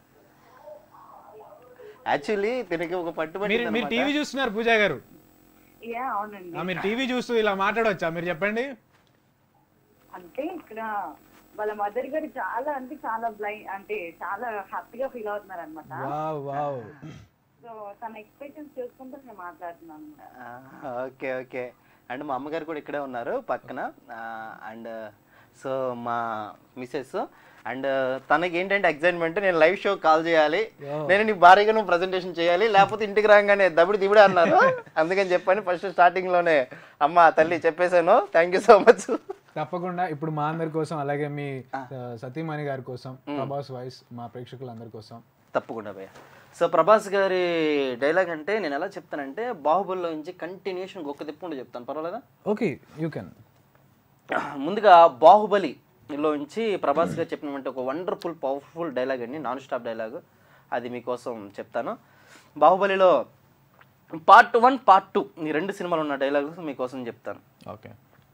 S2: యాక్చువల్లీ దీనికి ఒక పట్టుబడి
S1: మీరు మీరు టీవీ చూస్తున్నారు పూజ గారు
S3: యా అవునండి
S1: ఆ, మీరు టీవీ చూస్తూ ఇలా మాట్లాడవచ్చా మీరు చెప్పండి
S3: అంటే ఇక్కడ వాళ్ళ మదర్ గారు చాలా అంటే చాలా బ్లైండ్ అంటే చాలా హ్యాపీగా ఫీల్ అవుతున్నారు అనమాట
S1: వావ్ వావ్
S3: సో తన ఎక్స్పెక్టేషన్స్ చూసుకుంటూ నేను మాట్లాడుతున్నాను
S2: ఓకే ఓకే అండ్ మా అమ్మగారు కూడా ఇక్కడే ఉన్నారు పక్కన అండ్ సో మా మిసెస్ అండ్ తనకి ఏంటంటే ఎగ్జైట్మెంట్ నేను లైవ్ షో కాల్ చేయాలి నేను నీ భారీగా నువ్వు ప్రజెంటేషన్ చేయాలి లేకపోతే ఇంటికి రాగానే దబిడి దిబిడే అన్నారు అందుకని చెప్పని ఫస్ట్ స్టార్టింగ్ లోనే అమ్మ తల్లి చెప్పేశాను థ్యాంక్ యూ సో మచ్
S1: తప్పకుండా ఇప్పుడు మా అందరి కోసం అలాగే మీ ఆ, సతీమణి గారి కోసం ప్రభాస్ వాయిస్ మా ప్రేక్షకులందరి కోసం
S2: తప్పకుండా భయ్య సో ప్రభాస్ గారి డైలాగ్ అంటే నేను ఎలా చెప్తానంటే బాహుబలిలో నుంచి కంటిన్యూషన్ ఒక్క తిప్పుకుంటూ చెప్తాను పర్వాలేదా
S1: ఓకే యూ కెన్
S2: ముందుగా బాహుబలి లో నుంచి ప్రభాస్ గారు చెప్పినటువంటి ఒక వండర్ఫుల్ పవర్ఫుల్ డైలాగ్ అండి నాన్ స్టాప్ డైలాగ్ అది మీకోసం చెప్తాను బాహుబలిలో పార్ట్ వన్ పార్ట్ టూ ఈ రెండు సినిమాలు ఉన్న డైలాగ్స్ మీకోసం చెప్తాను
S1: ఓకే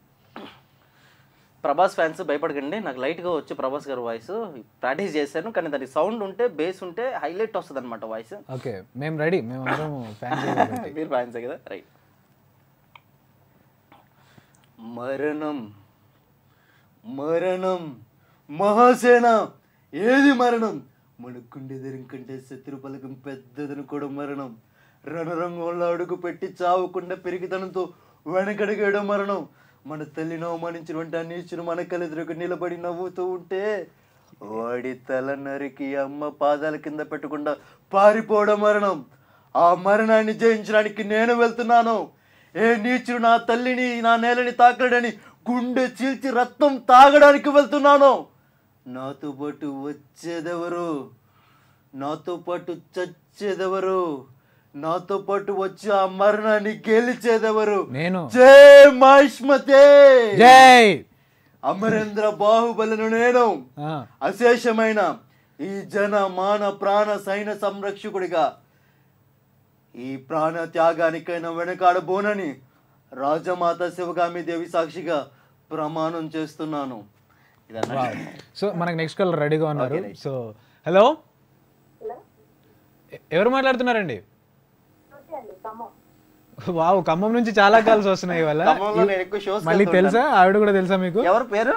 S2: ప్రభాస్ ఫ్యాన్స్ భయపడకండి నాకు లైట్గా వచ్చి ప్రభాస్ గారి వాయిస్ ప్రాక్టీస్ చేశాను కానీ దానికి సౌండ్ ఉంటే బేస్ ఉంటే హైలైట్ వస్తుంది అనమాట వాయిస్
S1: ఓకే మేము రెడీ మేము అందరం ఫ్యాన్స్
S2: మీరు ఫ్యాన్సే కదా రైట్ మరణం మరణం మహాసేన ఏది మరణం మనకుండేదరం కంటే శత్రు పలకం పెద్దదని కూడా మరణం రణరంగంలో అడుగు పెట్టి చావకుండా పెరిగితనంతో వెనకడిగేయడం మరణం మన తల్లిని అవమానించినటువంటి ఆ నీచును మన కలెదురుకు నిలబడి నవ్వుతూ ఉంటే వాడి తల నరికి అమ్మ పాదాల కింద పెట్టకుండా పారిపోవడం మరణం ఆ మరణాన్ని జయించడానికి నేను వెళ్తున్నాను ఏ నీచుడు నా తల్లిని నా నేలని తాకడని గుండె చీల్చి రక్తం తాగడానికి వెళ్తున్నాను నాతో పాటు వచ్చేదెవరు నాతో పాటు చచ్చేదెవరు నాతో పాటు వచ్చి ఆ మరణాన్ని గెలిచేదెవరు
S1: నేను
S2: జై మహిష్మతే
S1: జై
S2: అమరేంద్ర బాహుబలను నేను
S1: ఆ,
S2: అశేషమైన ఈ జన మాన ప్రాణ సైన సంరక్షకుడిగా ఈ ప్రాణ త్యాగానికైనా వెనకాడబోనని రాజమాత శివగామి దేవి సాక్షిగా ప్రమాణం చేస్తున్నాను ఇదన్నమాట.
S1: సో మనకి నెక్స్ట్ కాల్ రెడీగా ఉన్నారు సో హలో ఎ- ఎవరు మాట్లాడుతున్నారండి వావ్ ఖమ్మం నుంచి చాలా కాల్స్ వస్తున్నాయి ఇవాళ
S2: ఖమ్మంలో నేను ఎక్కువ shows కి
S1: మళ్ళీ
S2: వెళ్తూ
S1: తెలుసా ఆవిడ కూడా తెలుసా మీకు
S2: ఎవరు పేరు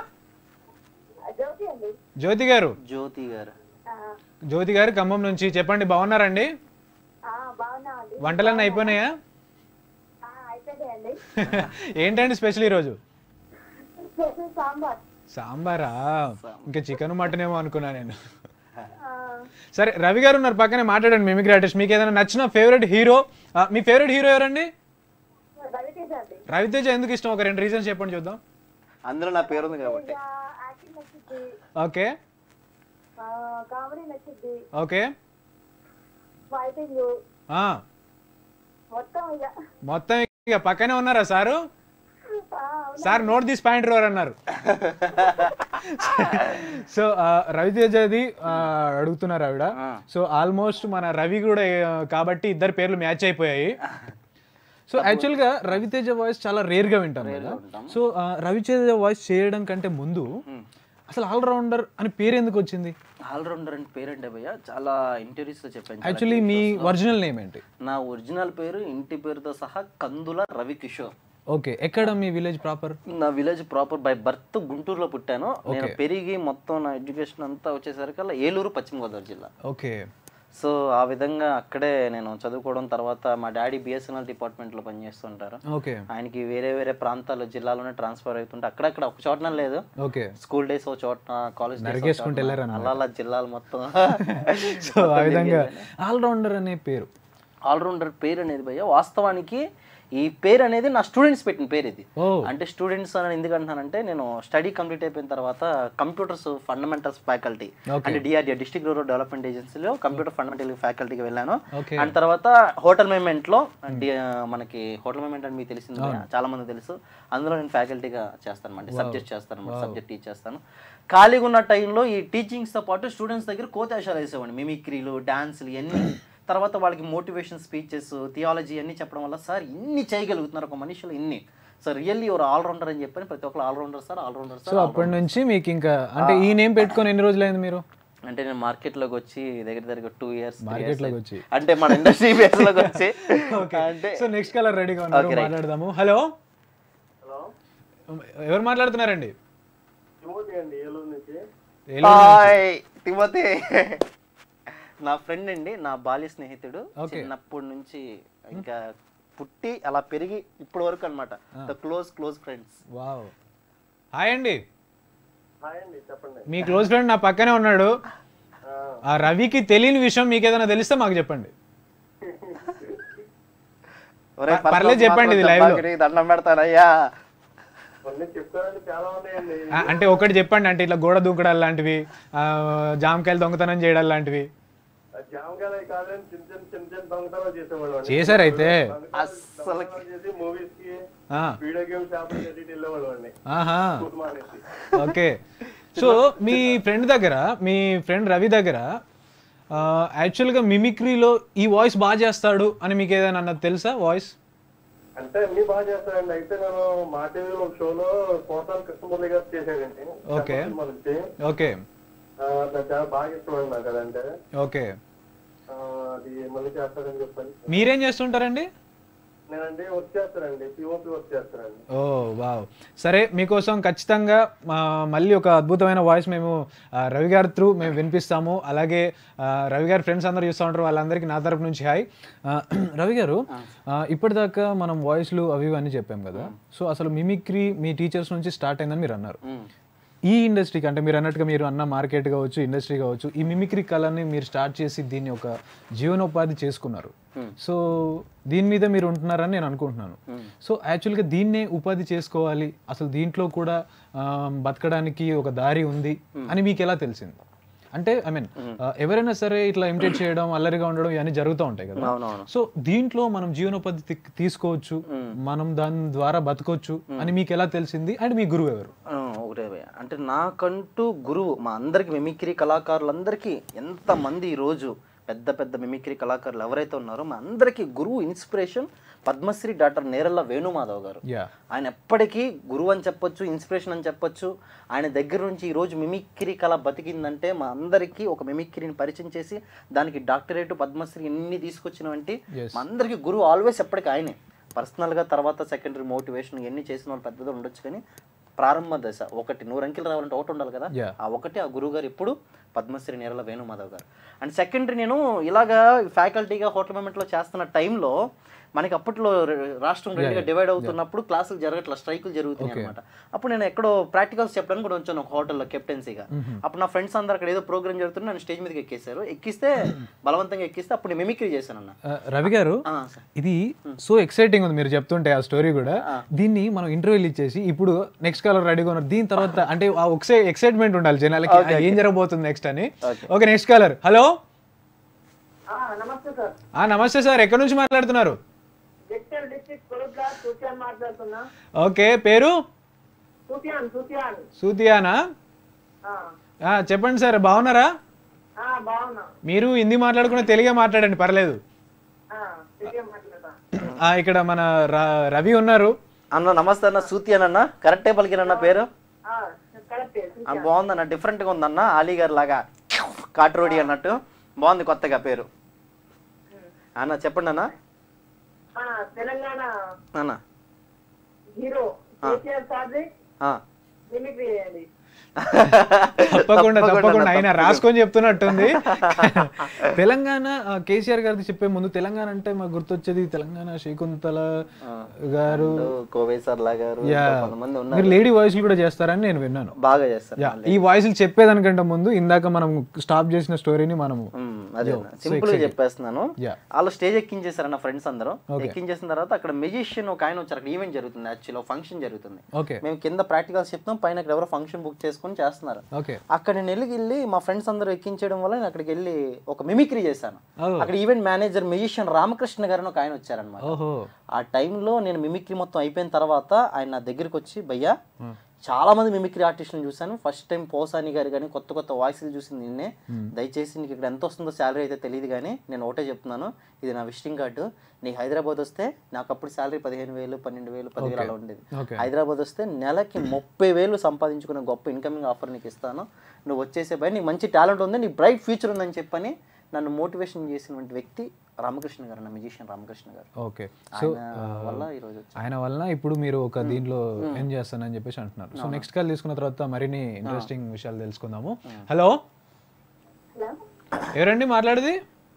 S1: జ్యోతి గారు
S2: జ్యోతి గారు
S1: జ్యోతి గారు ఖమ్మం నుంచి చెప్పండి బాగున్నారండి వంటలన్నీ అయిపోయినాయా
S3: అయిపోయాయండి
S1: ఏంటండి స్పెషల్ ఈరోజు
S3: సాంబార్
S1: సాంబారా ఇంకా చికెన్ మటన్ ఏమో అనుకున్నా నేను సరే రవి గారు ఉన్నారు పక్కనే మాట్లాడండి మిమిక్రీ ఆర్టిస్ట్ మీకు ఏదైనా నచ్చిన ఫేవరెట్ హీరో మీ ఫేవరెట్ హీరో ఎవరండి
S3: రవితేజ అండి
S1: రవితేజ ఎందుకు ఇష్టం ఒక రెండు రీజన్స్ చెప్పండి చూద్దాం
S2: అందులో నా పేరు ఉంది కాబట్టి
S3: యాక్టింగ్ నచ్చుద్ది
S1: ఓకే
S3: కామెడీ నచ్చుద్ది
S1: ఓకే
S3: ఫైటింగ్
S1: ఆ,
S3: మొత్తం ఇక
S1: మొత్తం ఇక పక్కనే ఉన్నారా సారు
S3: ఆ,
S1: sir note this point roar అన్నారు సో రవితేజది ఆ, అడుగుతున్నారు ఆవిడ సో ఆల్మోస్ట్ మన రవి కూడా ఆ, కాబట్టి ఇద్దరు పేర్లు మ్యాచ్ అయిపోయాయి సో యాక్చువల్గా రవితేజ వాయిస్ చాలా రేర్గా వింటాం కదా సో ఆ, రవితేజ వాయిస్ చేయడం కంటే ముందు అసలు ఆల్రౌండర్ అని పేరు ఎందుకు వచ్చింది
S2: ఆల్రౌండర్ అంటే పేరంటే భయ్య చాలా ఇంటర్వ్యూస్ లో చెప్పాను చాలా
S1: యాక్చువల్లీ మీ ఒరిజినల్ నేమ్ ఏంటి
S2: నా ఒరిజినల్ పేరు ఇంటి పేరుతో సహా కందుల రవికిషోర్
S1: ఓకే ఎక్కడ మీ విలేజ్ ప్రాపర్
S2: నా విలేజ్ ప్రాపర్ బై బర్త్ గుంటూరులో పుట్టాను నేను పెరిగి మొత్తం నా ఎడ్యుకేషన్ అంతా వచ్చేసరికల్లా ఏలూరు పశ్చిమ గోదావరి జిల్లా
S1: ఓకే
S2: సో ఆ విధంగా అక్కడే నేను చదువుకోవడం తర్వాత మా డాడీ బిఎస్ఎన్ఎల్ డిపార్ట్మెంట్లో పనిచేస్తుంటారు
S1: ఓకే
S2: ఆయనకి వేరే వేరే ప్రాంతాలు జిల్లాలోనే ట్రాన్స్ఫర్ అవుతుంటే అక్కడక్కడ ఒక చోటన లేదు
S1: ఓకే
S2: స్కూల్ డేస్ ఒక చోట కాలేజ్
S1: నరికేసుకుంటూ వెళ్ళారన్నమాట.
S2: అలా అలా జిల్లాలు మొత్తం
S1: సో ఆ విధంగా ఆల్రౌండర్ అనే పేరు
S2: ఆల్రౌండర్ పేరు అనేది భయ్య వాస్తవానికి ఈ పేరు అనేది నా స్టూడెంట్స్ పెట్టిన పేరు ఇది
S1: ఓ
S2: అంటే స్టూడెంట్స్ అని ఎందుకు అంటున్నానంటే నేను స్టడీ కంప్లీట్ అయిపోయిన తర్వాత కంప్యూటర్స్ ఫండమెంటల్స్ ఫ్యాకల్టీ అంటే డిఆర్డిఏ డిస్ట్రిక్ట్ రూరల్ డెవలప్మెంట్ ఏజెన్సీలో కంప్యూటర్ ఫండమెంటల్ ఫ్యాకల్టీకి వెళ్ళాను
S1: ఓకే
S2: అండ్ తర్వాత హోటల్ మేమెంట్ లో డి- మనకి హోటల్ మేమెంట్ అని మీకు తెలిసింది కదా, చాలా మంది తెలుసు అందులో నేను ఫ్యాకల్టీగా చేస్తాను అనమాట సబ్జెక్ట్ చేస్తాను అనమాట సబ్జెక్ట్ టీచ్ చేస్తాను ఖాళీగా ఉన్న టైంలో ఈ టీచింగ్స్ తో పాటు స్టూడెంట్స్ దగ్గర కోతేశాలు వేసేవాడిని మిమిక్రీలు డాన్సులు ఇవన్నీ తర్వాత వాళ్ళకి మోటివేషన్ స్పీచెస్ థియాలజీ అన్ని చెప్పడం వల్ల సార్ ఇన్ని చేయగలుగుతున్నారు ఒక మనిషిలో ఇన్ని సో రియల్లీ ఒక ఆల్రౌండర్ అని చెప్పని ప్రతి ఒక్కరు allrounder sir allrounder
S1: so
S2: sir
S1: అప్పటి నుంచి మీకు ఇంకా అంటే ఈ నేమ్ పెట్టుకొని ఎన్ని రోజులైంది మీరు
S2: అంటే నేను మార్కెట్లోకి వచ్చి దగ్గర దగ్గర టూ ఇయర్స్
S1: మార్కెట్లోకి వచ్చి
S2: అంటే మన ఇండస్ట్రీ బేస్లోకి వచ్చి అంటే
S1: సో నెక్స్ట్ కలర్ రెడీగా ఉన్నారు మాట్లాడదాము హలో
S4: హలో
S1: ఎవరు మాట్లాడుతున్నారండి
S4: తిమోతి అండి ఏలూరు నుంచి
S1: ఏలూరు
S2: హాయ్ తిమోతి నా ఫ్రెండ్ అండి నా బాల్య స్నేహితుడు చిన్నప్పటి నుంచి ఇంకా పుట్టి అలా పెరిగి ఇప్పటి వరకు అనమాట the close close friends
S1: wow hi అండి
S4: హాయ్ అండి చెప్పండి
S1: మీ క్లోజ్ ఫ్రెండ్ నా పక్కనే ఉన్నాడు
S4: ఆ,
S1: ఆ రవికి తెలియని విషయం మీకు ఏదైనా తెలిస్తే మాకు చెప్పండి పర్లేదు చెప్పండి ఇది live లో.
S2: దండం పెడతానయ్యా
S4: ఒక అన్ని చెప్తారండి చాలా ఉన్నాయండి
S1: ఆ, అంటే ఒకటి చెప్పండి అంటే ఇట్లా గోడ దూకడాలు లాంటివి ఆ, జామకాయలు దొంగతనం చేయడం లాంటివి
S4: జామకాయలు కాదని చిన్న చిన్న చిన్న చిన్న దొంగతనాలు చేసేవాళ్ళు
S1: చేశారైతే
S2: అస్సలకి.
S4: చేసి మూవీస్ కి
S1: ఆ,
S4: వీడియో గేమ్ షాప్ కట్టి వెళ్ళేవాళ్ళు అండి
S1: ఆహా
S4: స్కూల్ మానేసి
S1: ఓకే సో మీ ఫ్రెండ్ దగ్గర మీ ఫ్రెండ్ రవి దగ్గర ఆ, యాక్చువల్గా మిమిక్రీలో ఈ వాయిస్ బాగా చేస్తాడు అని మీకు ఏదైనా అన్నది తెలుసా వాయిస్
S4: అంటే అన్ని బాగా చేస్తారండి అయితే నేను మా టీవీలో ఒక షోలో కోటాల కృష్ణమురళి గారు చేశాడండి
S1: ఓకే.
S4: సినిమా నుంచి
S1: ఓకే
S4: ఆ, నాకు చాలా బాగా ఇష్టం నాకు అదంటే
S1: ఓకే
S4: ఆ, అది మళ్ళీ చేస్తారని చెప్పండి
S1: మీరేం చేస్తుంటారండి
S4: నేనండి వర్క్ చేస్తానండి పిఓపి వర్క్ చేస్తానండి
S1: ఓ వావ్ సరే మీకోసం ఖచ్చితంగా ఆ, మళ్ళీ ఒక అద్భుతమైన వాయిస్ మేము ఆ, రవి గారి త్రూ మేము వినిపిస్తాము అలాగే ఆ, రవి గారి ఫ్రెండ్స్ అందరూ చూస్తూ ఉంటారు వాళ్ళందరికీ నా తరపు నుంచి హాయ్ ఆ, రవి గారు ఆ, ఇప్పటిదాకా మనం వాయిస్లు అవి ఇవి అని చెప్పాం కదా సో అసలు మిమిక్రీ మీ టీచర్స్ నుంచి స్టార్ట్ అయిందని మీరు అన్నారు ఈ ఇండస్ట్రీకి అంటే మీరు అన్నట్టుగా మీరు అన్న మార్కెట్ కావచ్చు ఇండస్ట్రీ కావచ్చు ఈ మిమిక్రీ కళని మీరు స్టార్ట్ చేసి దీన్ని ఒక జీవనోపాధి చేసుకున్నారు సో దీని మీద మీరు ఉంటున్నారని నేను అనుకుంటున్నాను సో యాక్చువల్గా దీన్నే ఉపాధి చేసుకోవాలి అసలు దీంట్లో కూడా ఆ, బతకడానికి ఒక దారి ఉంది అని మీకు ఎలా తెలిసింది అంటే ఐ మీన్ ఎవరైనా సరే ఇట్లా ఇమిటేట్ చేయడం అల్లరిగా ఉండడం ఇవన్నీ జరుగుతూ ఉంటాయి కదా
S2: అవునవును
S1: సో దీంట్లో మనం జీవనోపాధి తీ- తీసుకోవచ్చు మనం దాని ద్వారా బతకొచ్చు అని మీకు ఎలా తెలిసింది అండ్ మీ గురువు ఎవరు
S2: ఆ, ఒకటే భయ్య. అంటే నాకంటూ గురువు మా అందరికి మిమిక్రీ కళాకారులందరికీ ఎంతమంది ఈరోజు పెద్ద పెద్ద మిమిక్రీ కళాకారులు ఎవరైతే ఉన్నారో మా అందరికీ గురువు inspiration Padma Shri doctor Neralla Venumadhav garu
S1: yeah
S2: ఆయన ఎప్పటికీ గురువు అని చెప్పొచ్చు ఇన్స్పిరేషన్ అని చెప్పొచ్చు ఆయన దగ్గర నుంచి ఈరోజు మిమిక్రీ కళ బతికిందంటే మా అందరికీ ఒక మిమిక్రీని పరిచయం చేసి దానికి డాక్టరేట్ పద్మశ్రీ ఇన్ని తీసుకొచ్చినవంటి
S1: Yes.
S2: మా అందరికీ గురువు ఆల్వేస్ ఎప్పటికీ ఆయనే పర్సనల్గా తర్వాత సెకండరీ మోటివేషన్ ఇవన్నీ చేసిన వాళ్ళు పెద్దగా ఉండొచ్చు కానీ ప్రారంభ దశ ఒకటి నూరు అంకెలు రావాలంటే ఒకటి ఉండాలి కదా
S1: Yeah.
S2: ఆ ఒకటి ఆ గురువు గారు ఇప్పుడు పద్మశ్రీ నేరల వేణుమాధవ్ గారు అండ్ సెకండరీ నేను ఇలాగా ఫ్యాకల్టీగా హోటల్ మూమెంట్లో చేస్తున్న టైంలో మనకి అప్పట్లో ర- రాష్ట్రం రెండుగా డివైడ్ అవుతున్నప్పుడు క్లాసులు జరగట్ల స్ట్రైకులు జరుగుతున్నాయి అనమాట అప్పుడు నేను ఎక్కడో ప్రాక్టికల్స్ చెప్పడానికి కూడా వచ్చాను ఒక హోటల్లో కెప్టెన్సీగా అప్పుడు నా ఫ్రెండ్స్ అందరు అక్కడ ఏదో ప్రోగ్రామ్ జరుగుతుంటే నన్ను స్టేజ్ మీదకి ఎక్కేశారు ఎక్కిస్తే బలవంతంగా ఎక్కిస్తే అప్పుడు నేను మిమిక్రీ చేశాను అన్న
S1: ఆ, రవి గారు
S2: ఆ, సార్.
S1: ఇది సో ఎక్సైటింగ్ ఉంది మీరు చెప్తుంటే ఆ స్టోరీ కూడా దీన్ని మనం ఇంటర్వ్యూలు ఇచ్చేసి ఇప్పుడు నెక్స్ట్ కాలర్ రెడీగా ఉన్నారు దీని తర్వాత అంటే ఆ ఒకసే ఎక్సైట్మెంట్ ఉండాలి జనాలకి ఆ, ఏం జరగబోతుంది నెక్స్ట్ అని ఓకే నెక్స్ట్ కాలర్ హలో
S5: నమస్తే సార్
S1: ఆ నమస్తే సార్ ఎక్కడి నుంచి మాట్లాడుతున్నారు
S5: జగిత్యాల డిస్ట్రిక్ట్ కొడుకులా సూత్యాన్ మాట్లాడుతున్నా
S1: ఓకే పేరు
S5: సూత్యాన్ సూత్యాన్
S1: సూతియానా
S5: ఆ,
S1: ఆ, చెప్పండి సార్ బాగున్నారా
S5: ఆ, బాగున్నా
S1: మీరు హిందీ మాట్లాడుకున్న తెలుగే మాట్లాడండి పర్లేదు
S5: ఆ, సూత్యాన్ మాట్లాడతా
S1: ఆ, ఇక్కడ మన ర- రవి ఉన్నారు
S2: అన్న నమస్తే అన్న సూతి అన్న కరెక్టే పలికినన్న పేరు
S5: ఆ, కరెక్టే
S2: ఆ, బాగుందన్న డిఫరెంట్గా ఉందన్న అలీ గారు లాగా కాట్రోడి అన్నట్టు బాగుంది కొత్తగా పేరు అన్న చెప్పండి అన్న
S5: ఆ, తెలంగాణ
S2: అన్న
S5: హీరో కేసీఆర్ సార్ది
S2: ఆ.
S5: మిమిక్రీ చేయండి
S1: తప్పకుండా తప్పకుండా
S2: అన్న,
S1: ఆయన
S2: తప్పకుండా.
S1: రాసుకొని చెప్తున్నట్టుంది తెలంగాణ ఆ, కేసీఆర్ గారిది చెప్పే ముందు తెలంగాణ అంటే మాకు గుర్తొచ్చేది తెలంగాణ శకుంతల గారు
S2: కోవేశ్వర్లా గారు
S1: యా
S2: ఇంకా కొంతమంది ఉన్నారు
S1: మీరు లేడీ వాయిస్లు కూడా చేస్తారని నేను విన్నాను
S2: బాగా చేస్తారు
S1: యా ఈ వాయిస్లు చెప్పేదానికంటే ముందు ఇందాక మనం స్టాప్ చేసిన స్టోరీని మనము
S2: మ్మ్, అదే సింపుల్ గా చెప్పేస్తున్నాను
S1: Yeah.
S2: వాళ్ళు స్టేజ్ ఎక్కించేశారు నా ఫ్రెండ్స్ అందరూ ఎక్కించేసిన తర్వాత అక్కడ మెజిషియన్ ఒక ఆయన వచ్చారు అక్కడ ఈవెంట్ జరుగుతుంది యాక్చువల్లీ ఫంక్షన్ జరుగుతుంది
S1: ఓకే
S2: మేము కింద ప్రాక్టికల్స్ చెప్తాం పైన ఇక్కడ ఎవరో ఫంక్షన్ బుక్ చేసుకొని చేస్తున్నారు
S1: ఓకే
S2: అక్కడ నేను వెళ్ళి వెళ్ళి మా ఫ్రెండ్స్ అందరూ ఎక్కించడం వల్ల నేను అక్కడికి వెళ్ళి ఒక మిమిక్రీ చేశాను
S1: Oh.
S2: అక్కడ ఈవెంట్ మేనేజర్ మెజిషియన్ రామకృష్ణ గారు అని ఒక ఆయన వచ్చారనమాట
S1: ఓహో
S2: ఆ టైంలో నేను మిమిక్రీ మొత్తం అయిపోయిన తర్వాత ఆయన నా దగ్గరికి వచ్చి భయ్యా చాలా మంది మిమిక్రీ ఆర్టిస్టులను చూశాను ఫస్ట్ టైం పోసాని గారు కానీ కొత్త కొత్త వాయిస్లు చూసింది నిన్నే దయచేసి నీకు ఇక్కడ ఎంత వస్తుందో శాలరీ అయితే తెలియదు కానీ నేను ఒకటే చెప్తున్నాను ఇది నా విజిటింగ్ కార్డు నీకు హైదరాబాద్ వస్తే నాకు అప్పుడు శాలరీ పదిహేను వేలు పన్నెండు వేలు పదివేలు అలా ఉండేది
S1: ఓకే
S2: హైదరాబాద్ వస్తే నెలకి ముప్పై వేలు సంపాదించుకునే గొప్ప ఇన్కమింగ్ ఆఫర్ నీకు ఇస్తాను నువ్వు వచ్చేసే భయ నీకు మంచి టాలెంట్ ఉంది నీకు బ్రైట్ ఫ్యూచర్ ఉందని చెప్పని నన్ను మోటివేషన్ చేసినటువంటి వ్యక్తి రామకృష్ణ గారు నా మ్యూజిషియన్ రామకృష్ణ గారు
S1: ఓకే సో
S2: ఆయన వల్ల ఈరోజు వచ్చాను.
S1: ఆయన వలన ఇప్పుడు మీరు ఒక దీనిలో ఏం చేస్తానని చెప్పేసి అంటున్నారు సో నెక్స్ట్ కాల్ తీసుకున్న తర్వాత మరిన్ని ఇంట్రెస్టింగ్ విషయాలు తెలుసుకుందాము హలో
S3: హలో
S1: ఎవరండి మాట్లాడేది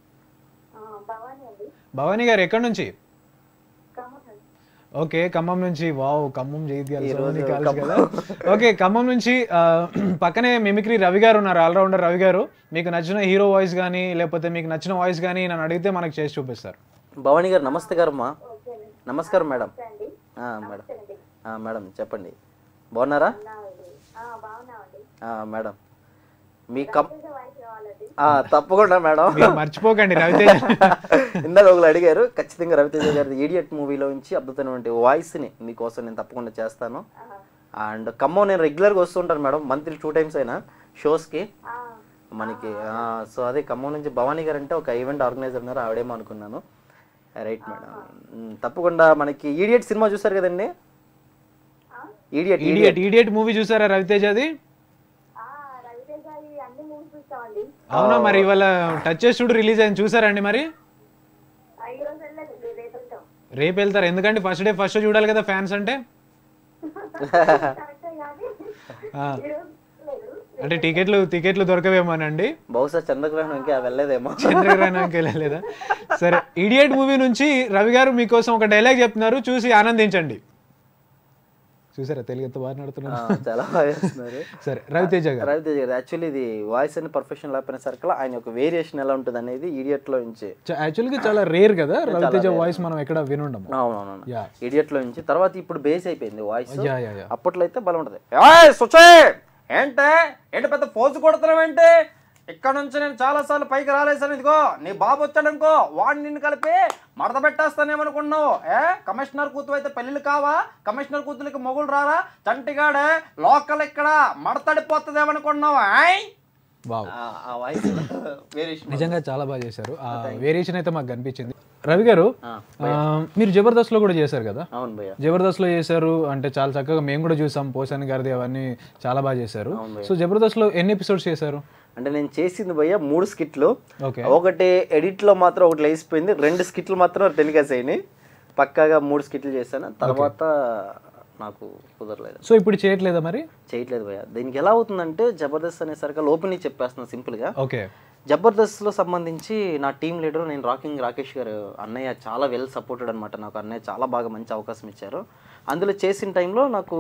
S3: భవానీ అండి
S1: భవానీ గారు ఎక్కడి నుంచి
S3: ఖమ్మం అండి.
S1: ఓకే ఖమ్మం నుంచి వావ్ ఖమ్మం జైత్యాల సోని కాలేజ్ కదా ఓకే ఖమ్మం నుంచి ఆ, పక్కనే మిమిక్రీ రవి గారు ఉన్నారు ఆల్రౌండర్ రవి గారు మీకు నచ్చిన హీరో వాయిస్ కానీ లేకపోతే మీకు నచ్చిన వాయిస్ కానీ నన్ను అడిగితే మనకు చేసి చూపిస్తారు
S2: భవానీ గారు నమస్తే గారు అమ్మా
S3: ఓకేనండి
S2: నమస్కారం మేడం
S3: అండి
S2: ఆ, మేడం ఆ, మేడం చెప్పండి బాగున్నారా
S3: బాగున్నామండి
S2: ఆ, మేడం మీ కం ఆ, తప్పకుండా మేడం
S1: మీరు మర్చిపోకండి రవితేజ
S2: ఇందాక ఒకరు అడిగారు ఖచ్చితంగా రవితేజ గారి ఈడియట్ మూవీలో నుంచి అద్భుతమైనటువంటి వాయిస్ని మీకోసం నేను తప్పకుండా చేస్తాను అండ్ ఖమ్మం నేను రెగ్యులర్గా వస్తుంటాను మేడం మంత్లీ టూ టైమ్స్ అయినా షోస్కి మనకి సో అదే ఖమ్మం నుంచి భవానీ గారు అంటే ఒక ఈవెంట్ ఆర్గనైజర్ ఉన్నారు ఆవిడేమో అనుకున్నాను రైట్ మేడం మ్, తప్పకుండా మనకి ఈడియట్ సినిమా చూసారు కదండి ఈడియట్
S1: ఈడియట్ ఈడియట్ మూవీ చూసారా రవితేజది
S3: రవితేజ అన్ని మూవీస్ చూస్తామండి
S1: అవునా మరి ఇవాళ టచ్ చేసి చూడు రిలీజ్ అయింది చూసారండి మరి
S3: ఈ రోజు వెళ్ళలేదు రేపు వెళ్తాం
S1: రేపు వెళ్తారు ఎందుకంటే ఫస్ట్ డే ఫస్ట్ చూడాలి కదా ఫ్యాన్స్ అంటే
S3: కరెక్టే కానీ
S1: ఆ,
S3: ఈ రోజు లేదు
S1: అంటే టికెట్లు టికెట్లు దొరకవేమోనండి
S2: బహుశా చంద్రగ్రహణం ఇంకా వెళ్ళలేదేమో
S1: చంద్రగ్రహణంకి వెళ్ళలేదా సరే ఇడియట్ మూవీ నుంచి రవి గారు మీకోసం ఒక డైలాగ్ చెప్తున్నారు చూసి ఆనందించండి చూసారా తెలుగు ఎంత బాగా
S2: ఆ,
S1: నడుతున్నారు
S2: చాలా బాగా చేస్తున్నారు
S1: సరే రవితేజ గారు
S2: రవితేజ గారు యాక్చువల్లీ ఇది వాయిస్ అని పర్ఫెక్షన్ లేకపోయిన సర్కిల్ ఆయన యొక్క వేరియేషన్ ఎలా ఉంటుంది అనేది ఇడియట్ లో నుంచి
S1: యాక్చువల్గా చాలా రేర్ కదా రవితేజ వాయిస్ మనం ఎక్కడ వినుండము
S2: అవునవును
S1: యా
S2: ఇడియట్ లో నుంచి తర్వాత ఇప్పుడు బేస్ అయిపోయింది వాయిస్
S1: యా యా యా
S2: అప్పట్లో అయితే బలం ఉంటుంది సుచే ఏంటే ఏంటి పెద్ద పోజు కొడుతున్నావు ఏంటి ఇక్కడ నుంచి నేను చాలా సార్లు పైకి రాలేసాను ఇదిగో నీ బాబు వచ్చాడనుకో వాడిని నిన్ను కలిపి మడత పెట్టేస్తానేమనుకున్నావు ఏ కమిషనర్ కూతురు అయితే పెళ్ళిళ్ళు కావా కమిషనర్ కూతురికి మొగులు రారా చంటిగాడే లోకల్ ఇక్కడ మడతడిపోతుందేమనుకున్నావు ఆయ్
S1: వావ్
S2: ఆ వాయిస్ వేరియేషన్
S1: నిజంగా చాలా బాగా చేశారు ఆ వేరియేషన్ అయితే మాకు కనిపించింది రవి గారు ఆ, మీరు జబర్దస్త్ లో కూడా చేశారు కదా
S2: అవును భయ్య
S1: జబర్దస్త్ లో చేశారు అంటే చాలా చక్కగా మేము కూడా చూసాం పోసాని గారిది అవన్నీ చాలా బాగా చేశారు సో జబర్దస్త్ లో ఎన్ని ఎపిసోడ్స్ చేశారు
S2: అంటే నేను చేసింది భయ్య మూడు స్కిట్లు
S1: ఓకే
S2: ఒకటి ఎడిట్ లో మాత్రం ఒకటి లేచిపోయింది రెండు స్కిట్లు మాత్రం టెలికాస్ట్ అయినాయి పక్కాగా మూడు స్కిట్లు చేశాను తర్వాత నాకు కుదరలేదు
S1: సో ఇప్పుడు చేయట్లేదా మరి
S2: చేయట్లేదు భయ్య దీనికి ఎలా అవుతుందంటే జబర్దస్త్ అనేసరికి ఓపెన్ చెప్పేస్తున్నాను సింపుల్ గా
S1: ఓకే
S2: జబర్దస్త్లో సంబంధించి నా టీం లీడర్ నేను రాకింగ్ రాకేష్ గారు అన్నయ్య చాలా వెల్ సపోర్టెడ్ అనమాట నాకు అన్నయ్య చాలా బాగా మంచి అవకాశం ఇచ్చారు అందులో చేసిన టైంలో నాకు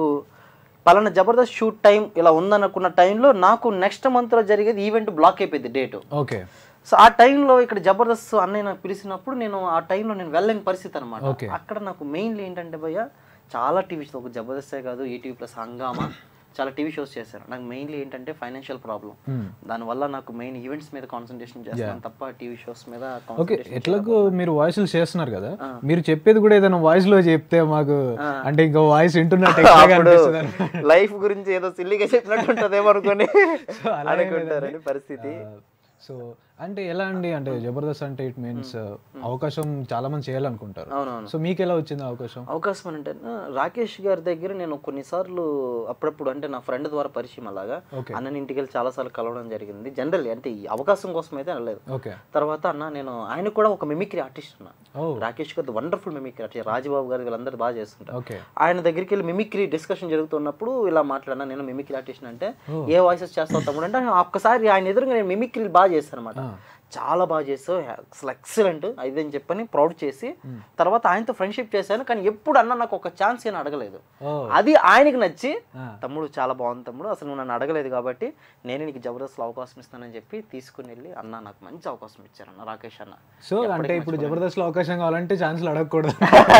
S2: పలానా జబర్దస్త్ షూట్ టైం ఇలా ఉందనుకున్న టైంలో నాకు నెక్స్ట్ మంత్లో జరిగేది ఈవెంట్ బ్లాక్ అయిపోయింది డేటు
S1: ఓకే
S2: సో ఆ టైంలో ఇక్కడ జబర్దస్త్ అన్నయ్య నాకు పిలిచినప్పుడు నేను ఆ టైంలో నేను వెళ్ళని పరిస్థితి అనమాట
S1: Okay.
S2: అక్కడ నాకు మెయిన్లీ ఏంటంటే భయ్య చాలా టీవీ షోస్ ఒక జబర్దస్తే కాదు ఈటీవీ ప్లస్ హంగామా చాలా టీవీ షోస్ చేశాను నాకు మెయిన్లీ ఏంటంటే ఫైనాన్షియల్ ప్రాబ్లం దానివల్ల నాకు మెయిన్ ఈవెంట్స్ మీద కాన్సన్ట్రేషన్ చేస్తాను తప్ప టీవీ షోస్ మీద
S1: ఓకే
S2: కాన్సన్ట్రేషన్
S1: ఎట్లాగో మీరు వాయిస్లు చేస్తున్నారు కదా మీరు చెప్పేది కూడా ఏదైనా వాయిస్ లో చెప్తే మాకు అంటే ఇంకో వాయిస్ వింటున్నట్టు ఎట్లాగా
S2: అప్పుడు
S1: అనిపిస్తుంది అన్నమాట.
S2: లైఫ్ గురించి ఏదో సిల్లిగా చెప్పినట్టు ఉంటుందేమో అనుకొని
S1: అలాగే
S2: అనుకుంటారని పరిస్థితి
S1: సో అంటే ఎలా అండి అంటే జబర్దస్త్ అంటే ఇట్ మీన్స్ అవకాశం చాలా మంది చేయాలనుకుంటారు
S2: అవునవును
S1: సో మీకు ఎలా వచ్చింది అవకాశం
S2: అవకాశం అని అంటే ఆ, రాకేష్ గారి దగ్గర నేను కొన్నిసార్లు అప్పుడప్పుడు అంటే నా ఫ్రెండ్ ద్వారా పరిచయం అలాగా
S1: Okay.
S2: అన్నని ఇంటికి వెళ్ళి చాలా సార్లు కలవడం జరిగింది జనరల్ అంటే ఈ అవకాశం కోసం అయితే వెళ్ళలేదు
S1: ఓకే
S2: తర్వాత అన్న నేను ఆయన కూడా ఒక మిమిక్రీ ఆర్టిస్ట్ ఉన్నా
S1: ఓ
S2: రాకేష్ గారి వండర్ఫుల్ మిమిక్రీ ఆర్టిస్ట్ రాజబాబు గారు వీళ్ళందరూ బాగా చేస్తుంటారు
S1: ఓకే
S2: ఆయన దగ్గరికి వెళ్ళి మిమిక్రీ డిస్కషన్ జరుగుతున్నప్పుడు ఇలా మాట్లాడినా నేను మిమిక్రీ ఆర్టిస్ట్ అంటే ఏ వాయిసెస్ చేస్తావు తమ్ముడు అంటే ఒక్కసారి ఆయన ఎదురుగా నేను మిమిక్రీ బాగా చేస్తాను అనమాట చాలా బాగా చేస్తావు అసలు ఎక్సలెంట్ అని చెప్పని ప్రౌడ్ చేసి తర్వాత ఆయనతో ఫ్రెండ్షిప్ చేశాను కానీ ఎప్పుడు అన్న నాకు ఒక ఛాన్స్ నేను అడగలేదు
S1: ఓ
S2: అది ఆయనకి నచ్చి
S1: ఆ.
S2: తమ్ముడు చాలా బాగుంది తమ్ముడు అసలు నువ్వు నన్ను అడగలేదు కాబట్టి నేను నీకు జబర్దస్త్ అవకాశం ఇస్తానని చెప్పి తీసుకుని వెళ్ళి అన్న నాకు మంచి అవకాశం ఇచ్చారన్న రాకేష్ అన్న
S1: సో అంటే ఇప్పుడు జబర్దస్త్ లో అవకాశం కావాలంటే ఛాన్స్లు అడగకూడదు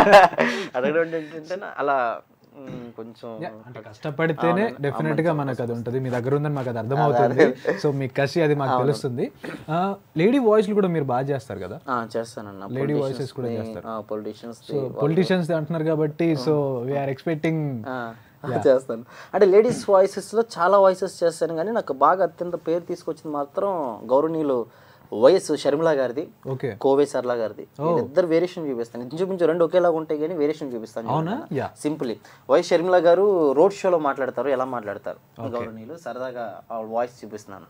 S2: అడగడం ఏంటంటే నా- అలా మ్, కొంచెం
S1: అంటే కష్టపడితేనే డెఫినెట్ గా మనకు అది ఉంటుంది మీ దగ్గర ఉందని మాకు అది అర్థమవుతుంది సో మీ కసి అది మాకు తెలుస్తుంది లేడీ వాయిస్లు కూడా మీరు బాగా చేస్తారు కదా
S2: ఆ, చేస్తానన్న
S1: Lady voices కూడా చేస్తారు.
S2: పొలిటీషియన్స్
S1: సో పొలిటీషియన్స్ అంటున్నారు కాబట్టి సో వీఆర్ ఎక్స్పెక్టింగ్
S2: చేస్తాను అంటే లేడీస్ వాయిసెస్లో చాలా వాయిసెస్ చేస్తాను కానీ నాకు బాగా అత్యంత పేరు తీసుకొచ్చింది మాత్రం గౌరవనీయులు వైఎస్ షర్మిల గారిది
S1: ఓకే
S2: కోవే సర్లా గారిది ఇద్దరు వేరియేషన్ చూపిస్తాను ఇంచుమించు రెండు ఒకేలాగా ఉంటాయి కానీ వేరియేషన్ చూపిస్తాను
S1: అవునా యా
S2: సింపుల్లీ వైఎస్ షర్మిల గారు రోడ్ షోలో మాట్లాడతారు ఎలా మాట్లాడతారు గౌరవనీయులు సరదాగా ఆవిడ వాయిస్ చూపిస్తున్నాను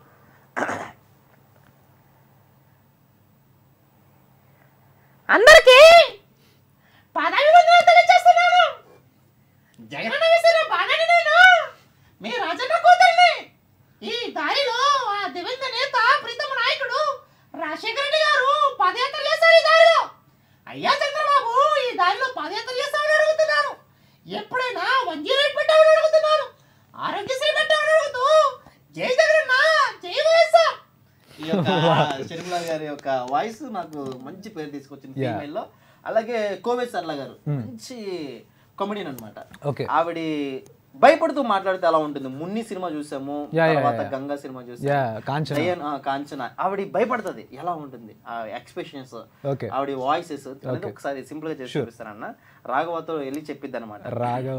S6: అందరికీ పదవి వందలు తెలియజేస్తున్నాను జగనన్న వేసిన బాణాన్ని నేను మీ రాజన్న కూతురిని ఈ దారిలో ఆ దివంగ నేత ప్రీతమ నాయకుడు రాజశేఖర రెడ్డి గారు పదయాత్ర చేశారు ఈ దారిలో అయ్యా చంద్రబాబు ఈ దారిలో పదయాత్ర చేస్తామని అడుగుతున్నాను ఎప్పుడైనా వన్ జీరో ఎయిట్ పెట్టామని అడుగుతున్నాను ఆరోగ్యశ్రీ పెట్టామని అడుగుతూ జై జగనన్న జై వైఎస్ఆర్
S2: ఈ యొక్క షర్మిల గారి యొక్క వాయిస్ నాకు మంచి పేరు తీసుకొచ్చింది ఫీమేల్ లో అలాగే కోవే సర్ల గారు మంచి కామెడియన్ అన్నమాట
S1: ఓకే
S2: ఆవిడ భయపడుతూ మాట్లాడితే ఎలా ఉంటుంది మున్ని సినిమా చూసాము
S1: యా, యా,
S2: తర్వాత
S1: యా.
S2: గంగా సినిమా చూసాము
S1: యా కాంచన
S2: దయ్యన్, ఆ, కాంచన ఆవిడ భయపడుతుంది ఎలా ఉంటుంది ఆ ఎక్స్ప్రెషన్స్
S1: ఓకే
S2: ఆవిడ వాయిసెస్ ఒకసారి సింపుల్ గా చేసి చూపిస్తానన్న రాఘవతో వెళ్ళి చెప్పిద్ది అనమాట
S1: రాఘవ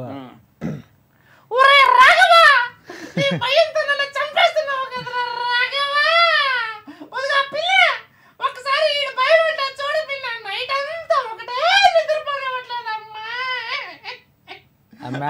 S6: ఒరే రాఘవా నీ భయంతో నన్ను చంపేస్తున్నావు కదరా రాఘవా వదిగా పిల్ల ఒకసారి ఈ భయం ఉంటా చూడు పిల్ల నైట్ అంతా ఒకటే నిద్రపోనవట్లేదమ్మా
S1: అమ్మా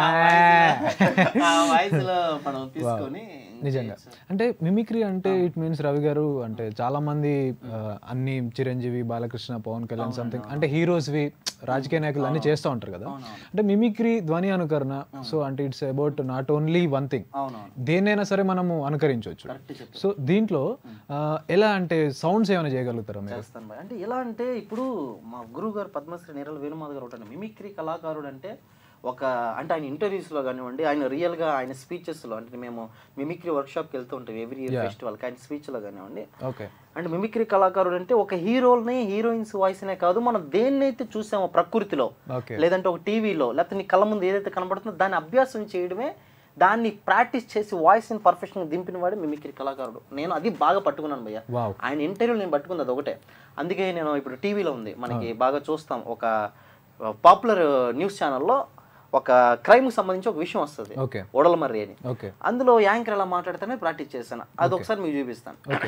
S2: ఆ వాయిస్ లో మనం తీసుకొని
S1: నిజంగా అంటే మిమిక్రీ అంటే ఇట్ మీన్స్ రవి గారు అంటే చాలా మంది ఆ, అన్ని చిరంజీవి బాలకృష్ణ పవన్ కళ్యాణ్ సంథింగ్ అంటే హీరోస్వి రాజకీయ నాయకులు అన్ని చేస్తూ ఉంటారు కదా అంటే మిమిక్రీ ధ్వని అనుకరణ సో అంటే it's about not only one thing
S2: అవునవును
S1: దేన్నైనా సరే మనము అనుకరించవచ్చు
S2: కరెక్ట్ చెప్పి
S1: సో దీంట్లో ఆ, ఎలా అంటే సౌండ్స్ ఏమైనా చేయగలుగుతారా మీరు
S2: చేస్తాను భయ్. అంటే ఎలా అంటే ఇప్పుడు మా గురువు గారు పద్మశ్రీ నీరల వేణుమాధ గారు ఉంటాడు మిమిక్రీ కళాకారుడు అంటే ఒక అంటే ఆయన ఇంటర్వ్యూస్లో కానివ్వండి ఆయన రియల్గా ఆయన స్పీచెస్లో అంటే మేము మిమిక్రీ వర్క్షాప్కి వెళ్తూ ఉంటాం ఎవ్రీ ఫెస్టివల్కి ఆయన స్పీచ్లో కానివ్వండి
S1: ఓకే
S2: అండ్ మిమిక్రీ కళాకారుడు అంటే ఒక హీరోల్ని హీరోయిన్స్ వాయిస్నే కాదు మనం దేన్నైతే చూసామో ప్రకృతిలో
S1: ఓకే
S2: లేదంటే ఒక టీవీలో లేకపోతే నీ కళ్ళ ముందు ఏదైతే కనబడుతుందో దాన్ని అభ్యాసం చేయడమే దాన్ని ప్రాక్టీస్ చేసి వాయిస్ని పర్ఫెక్షన్ దింపిన వాడు మిమిక్రీ కళాకారుడు నేను అది బాగా పట్టుకున్నాను భయ్య
S1: వావ్
S2: ఆయన ఇంటర్వ్యూలు నేను పట్టుకుంది అది ఒకటే అందుకే నేను ఇప్పుడు టీవీలో ఉంది మనకి బాగా చూస్తాం ఒక పాపులర్ న్యూస్ ఛానల్లో ఒక క్రైమ్ సంబంధించి ఒక విషయం వస్తుంది
S1: ఓకే
S2: ఓడలమర్రి అని
S1: ఓకే
S2: అందులో యాంకర్ ఎలా మాట్లాడితేనే ప్రాక్టీస్ చేశాను అది ఒకసారి మీకు చూపిస్తాను
S1: ఓకే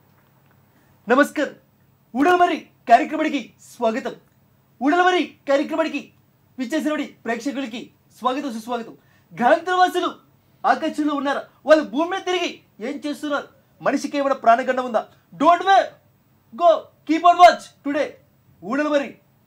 S2: నమస్కారం ఉడలమరి కార్యక్రమానికి స్వాగతం ఉడలమరి కార్యక్రమానికి విచ్చేసినవి ప్రేక్షకులకి స్వాగతం సుస్వాగతం గ్రాంతవాసులు ఆకాశంలో ఉన్నారు వాళ్ళు భూమి మీద తిరిగి ఏం చేస్తున్నారు మనిషికి ఏమైనా ప్రాణగండం ఉందా don't way go keep on watch today ఊడలమరి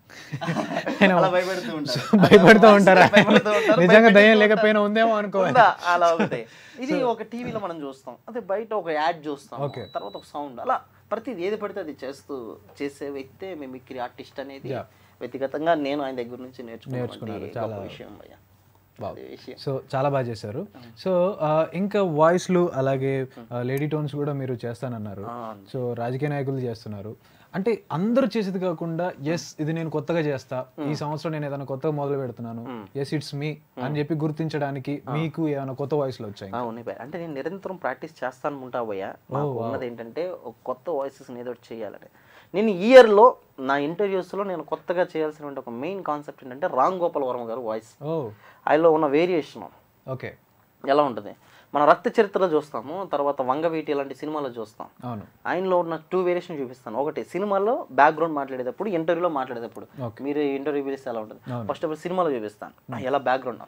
S2: అలా భయపెడుతూ ఉంటారు
S1: భయపడుతూ ఉంటారా
S2: భయపడుతూ ఉంటారు,
S1: నిజంగా
S2: భయపెడుతూ
S1: దయ్యం
S2: ఉంటారు.
S1: లేకపోయినా ఉందేమో అనుకోవాలి
S2: ఉందా? అలా ఒకటి ఇది ఒక టీవీలో మనం చూస్తాం అదే బయట ఒక యాడ్ చూస్తాం
S1: Okay.
S2: తర్వాత ఒక సౌండ్ అలా ప్రతిది ఏది పడితే అది చేస్తూ చేసే వ్యక్తే మిమిక్రీ ఆర్టిస్ట్ అనేది
S1: Yeah.
S2: వ్యక్తిగతంగా నేను ఆయన దగ్గర నుంచి
S1: నేర్చుకున్నారు.
S2: నేర్చుకున్నాను
S1: చాలా-
S2: చాలా విషయం భయ్య
S1: Wow.
S2: అది విషయం
S1: సో చాలా బాగా చేశారు సో ఆ, ఇంకా వాయిస్లు అలాగే లేడీ టోన్స్ కూడా మీరు చేస్తానన్నారు సో రాజకీయ నాయకులు చేస్తున్నారు అంటే అందరూ చేసేది కాకుండా ఎస్ ఇది నేను కొత్తగా చేస్తా ఈ సంవత్సరం నేను ఏదైనా కొత్తగా మొదలు పెడుతున్నాను ఎస్ ఇట్స్ మీ అని చెప్పి గుర్తించడానికి మీకు ఏమైనా కొత్త వాయిస్లు వచ్చాయి
S2: ఆ, ఉన్నాయి భయ్య. అంటే నేను నిరంతరం ప్రాక్టీస్ చేస్తాను ఉంటా భయ్య నాకు ఉన్నది ఏంటంటే ఒక కొత్త వాయిసెస్ ఏదో ఒకటి చేయాలని నేను ఇయర్లో నా ఇంటర్వ్యూస్లో నేను కొత్తగా చేయాల్సిన ఒక మెయిన్ కాన్సెప్ట్ ఏంటంటే రామ్ గోపాల్ వర్మ గారు వాయిస్
S1: ఓ
S2: ఆయనలో ఉన్న వేరియేషన్
S1: ఓకే
S2: ఎలా ఉంటుంది మన రక్త చరిత్రలో చూస్తాము తర్వాత వంగవీటి లాంటి సినిమాలో చూస్తాం
S1: అవును
S2: ఆయనలో ఉన్న టూ వేరియేషన్ చూపిస్తాను ఒకటి సినిమాలో బ్యాక్గ్రౌండ్ మాట్లాడేటప్పుడు ఇంటర్వ్యూలో మాట్లాడేటప్పుడు
S1: Okay.
S2: మీరు ఇంటర్వ్యూ పిలిస్తే ఎలా ఉంటుంది
S1: అవును.
S2: ఫస్ట్ ఆఫ్ ఆల్ సినిమాలో చూపిస్తాను ఎలా బ్యాక్గ్రౌండ్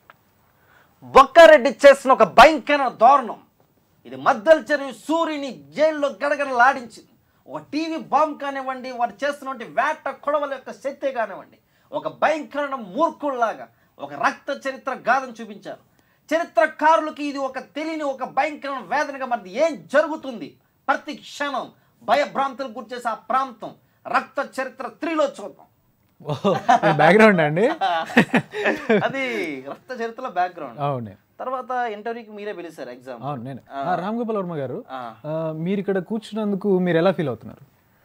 S2: ఒక్కారెడ్డి చేసిన ఒక భయంకర దారుణం ఇది మద్దలు చెరువు సూర్యుని జైల్లో గడగడలాడించింది ఒక టీవీ బాంబ్ కానివ్వండి వారు చేస్తున్నటువంటి వేట కొడవల యొక్క శక్తి కానివ్వండి ఒక భయంకరమైన మూర్ఖుల్లాగా ఒక రక్త చరిత్ర గాథను చూపించారు చరిత్రకారులకి ఇది ఒక తెలియని ఒక భయంకరమైన వేదనగా మరి ఏం జరుగుతుంది ప్రతి క్షణం భయభ్రాంతులకు గురిచేసే ఆ ప్రాంతం రక్త చరిత్ర త్రీలో చూద్దాం
S1: బ్యాక్గ్రౌండ్ అండి
S2: అది రక్త చరిత్రలో బ్యాక్గ్రౌండ్
S1: అవునే
S2: తర్వాత ఇంటర్వ్యూకి మీరే పిలిచారు ఎగ్జామ్
S1: అవును నేను ఆ, రామ్ గోపాల్ వర్మ గారు ఆ, మీరు ఇక్కడ కూర్చున్నందుకు మీరు ఎలా ఫీల్ అవుతున్నారు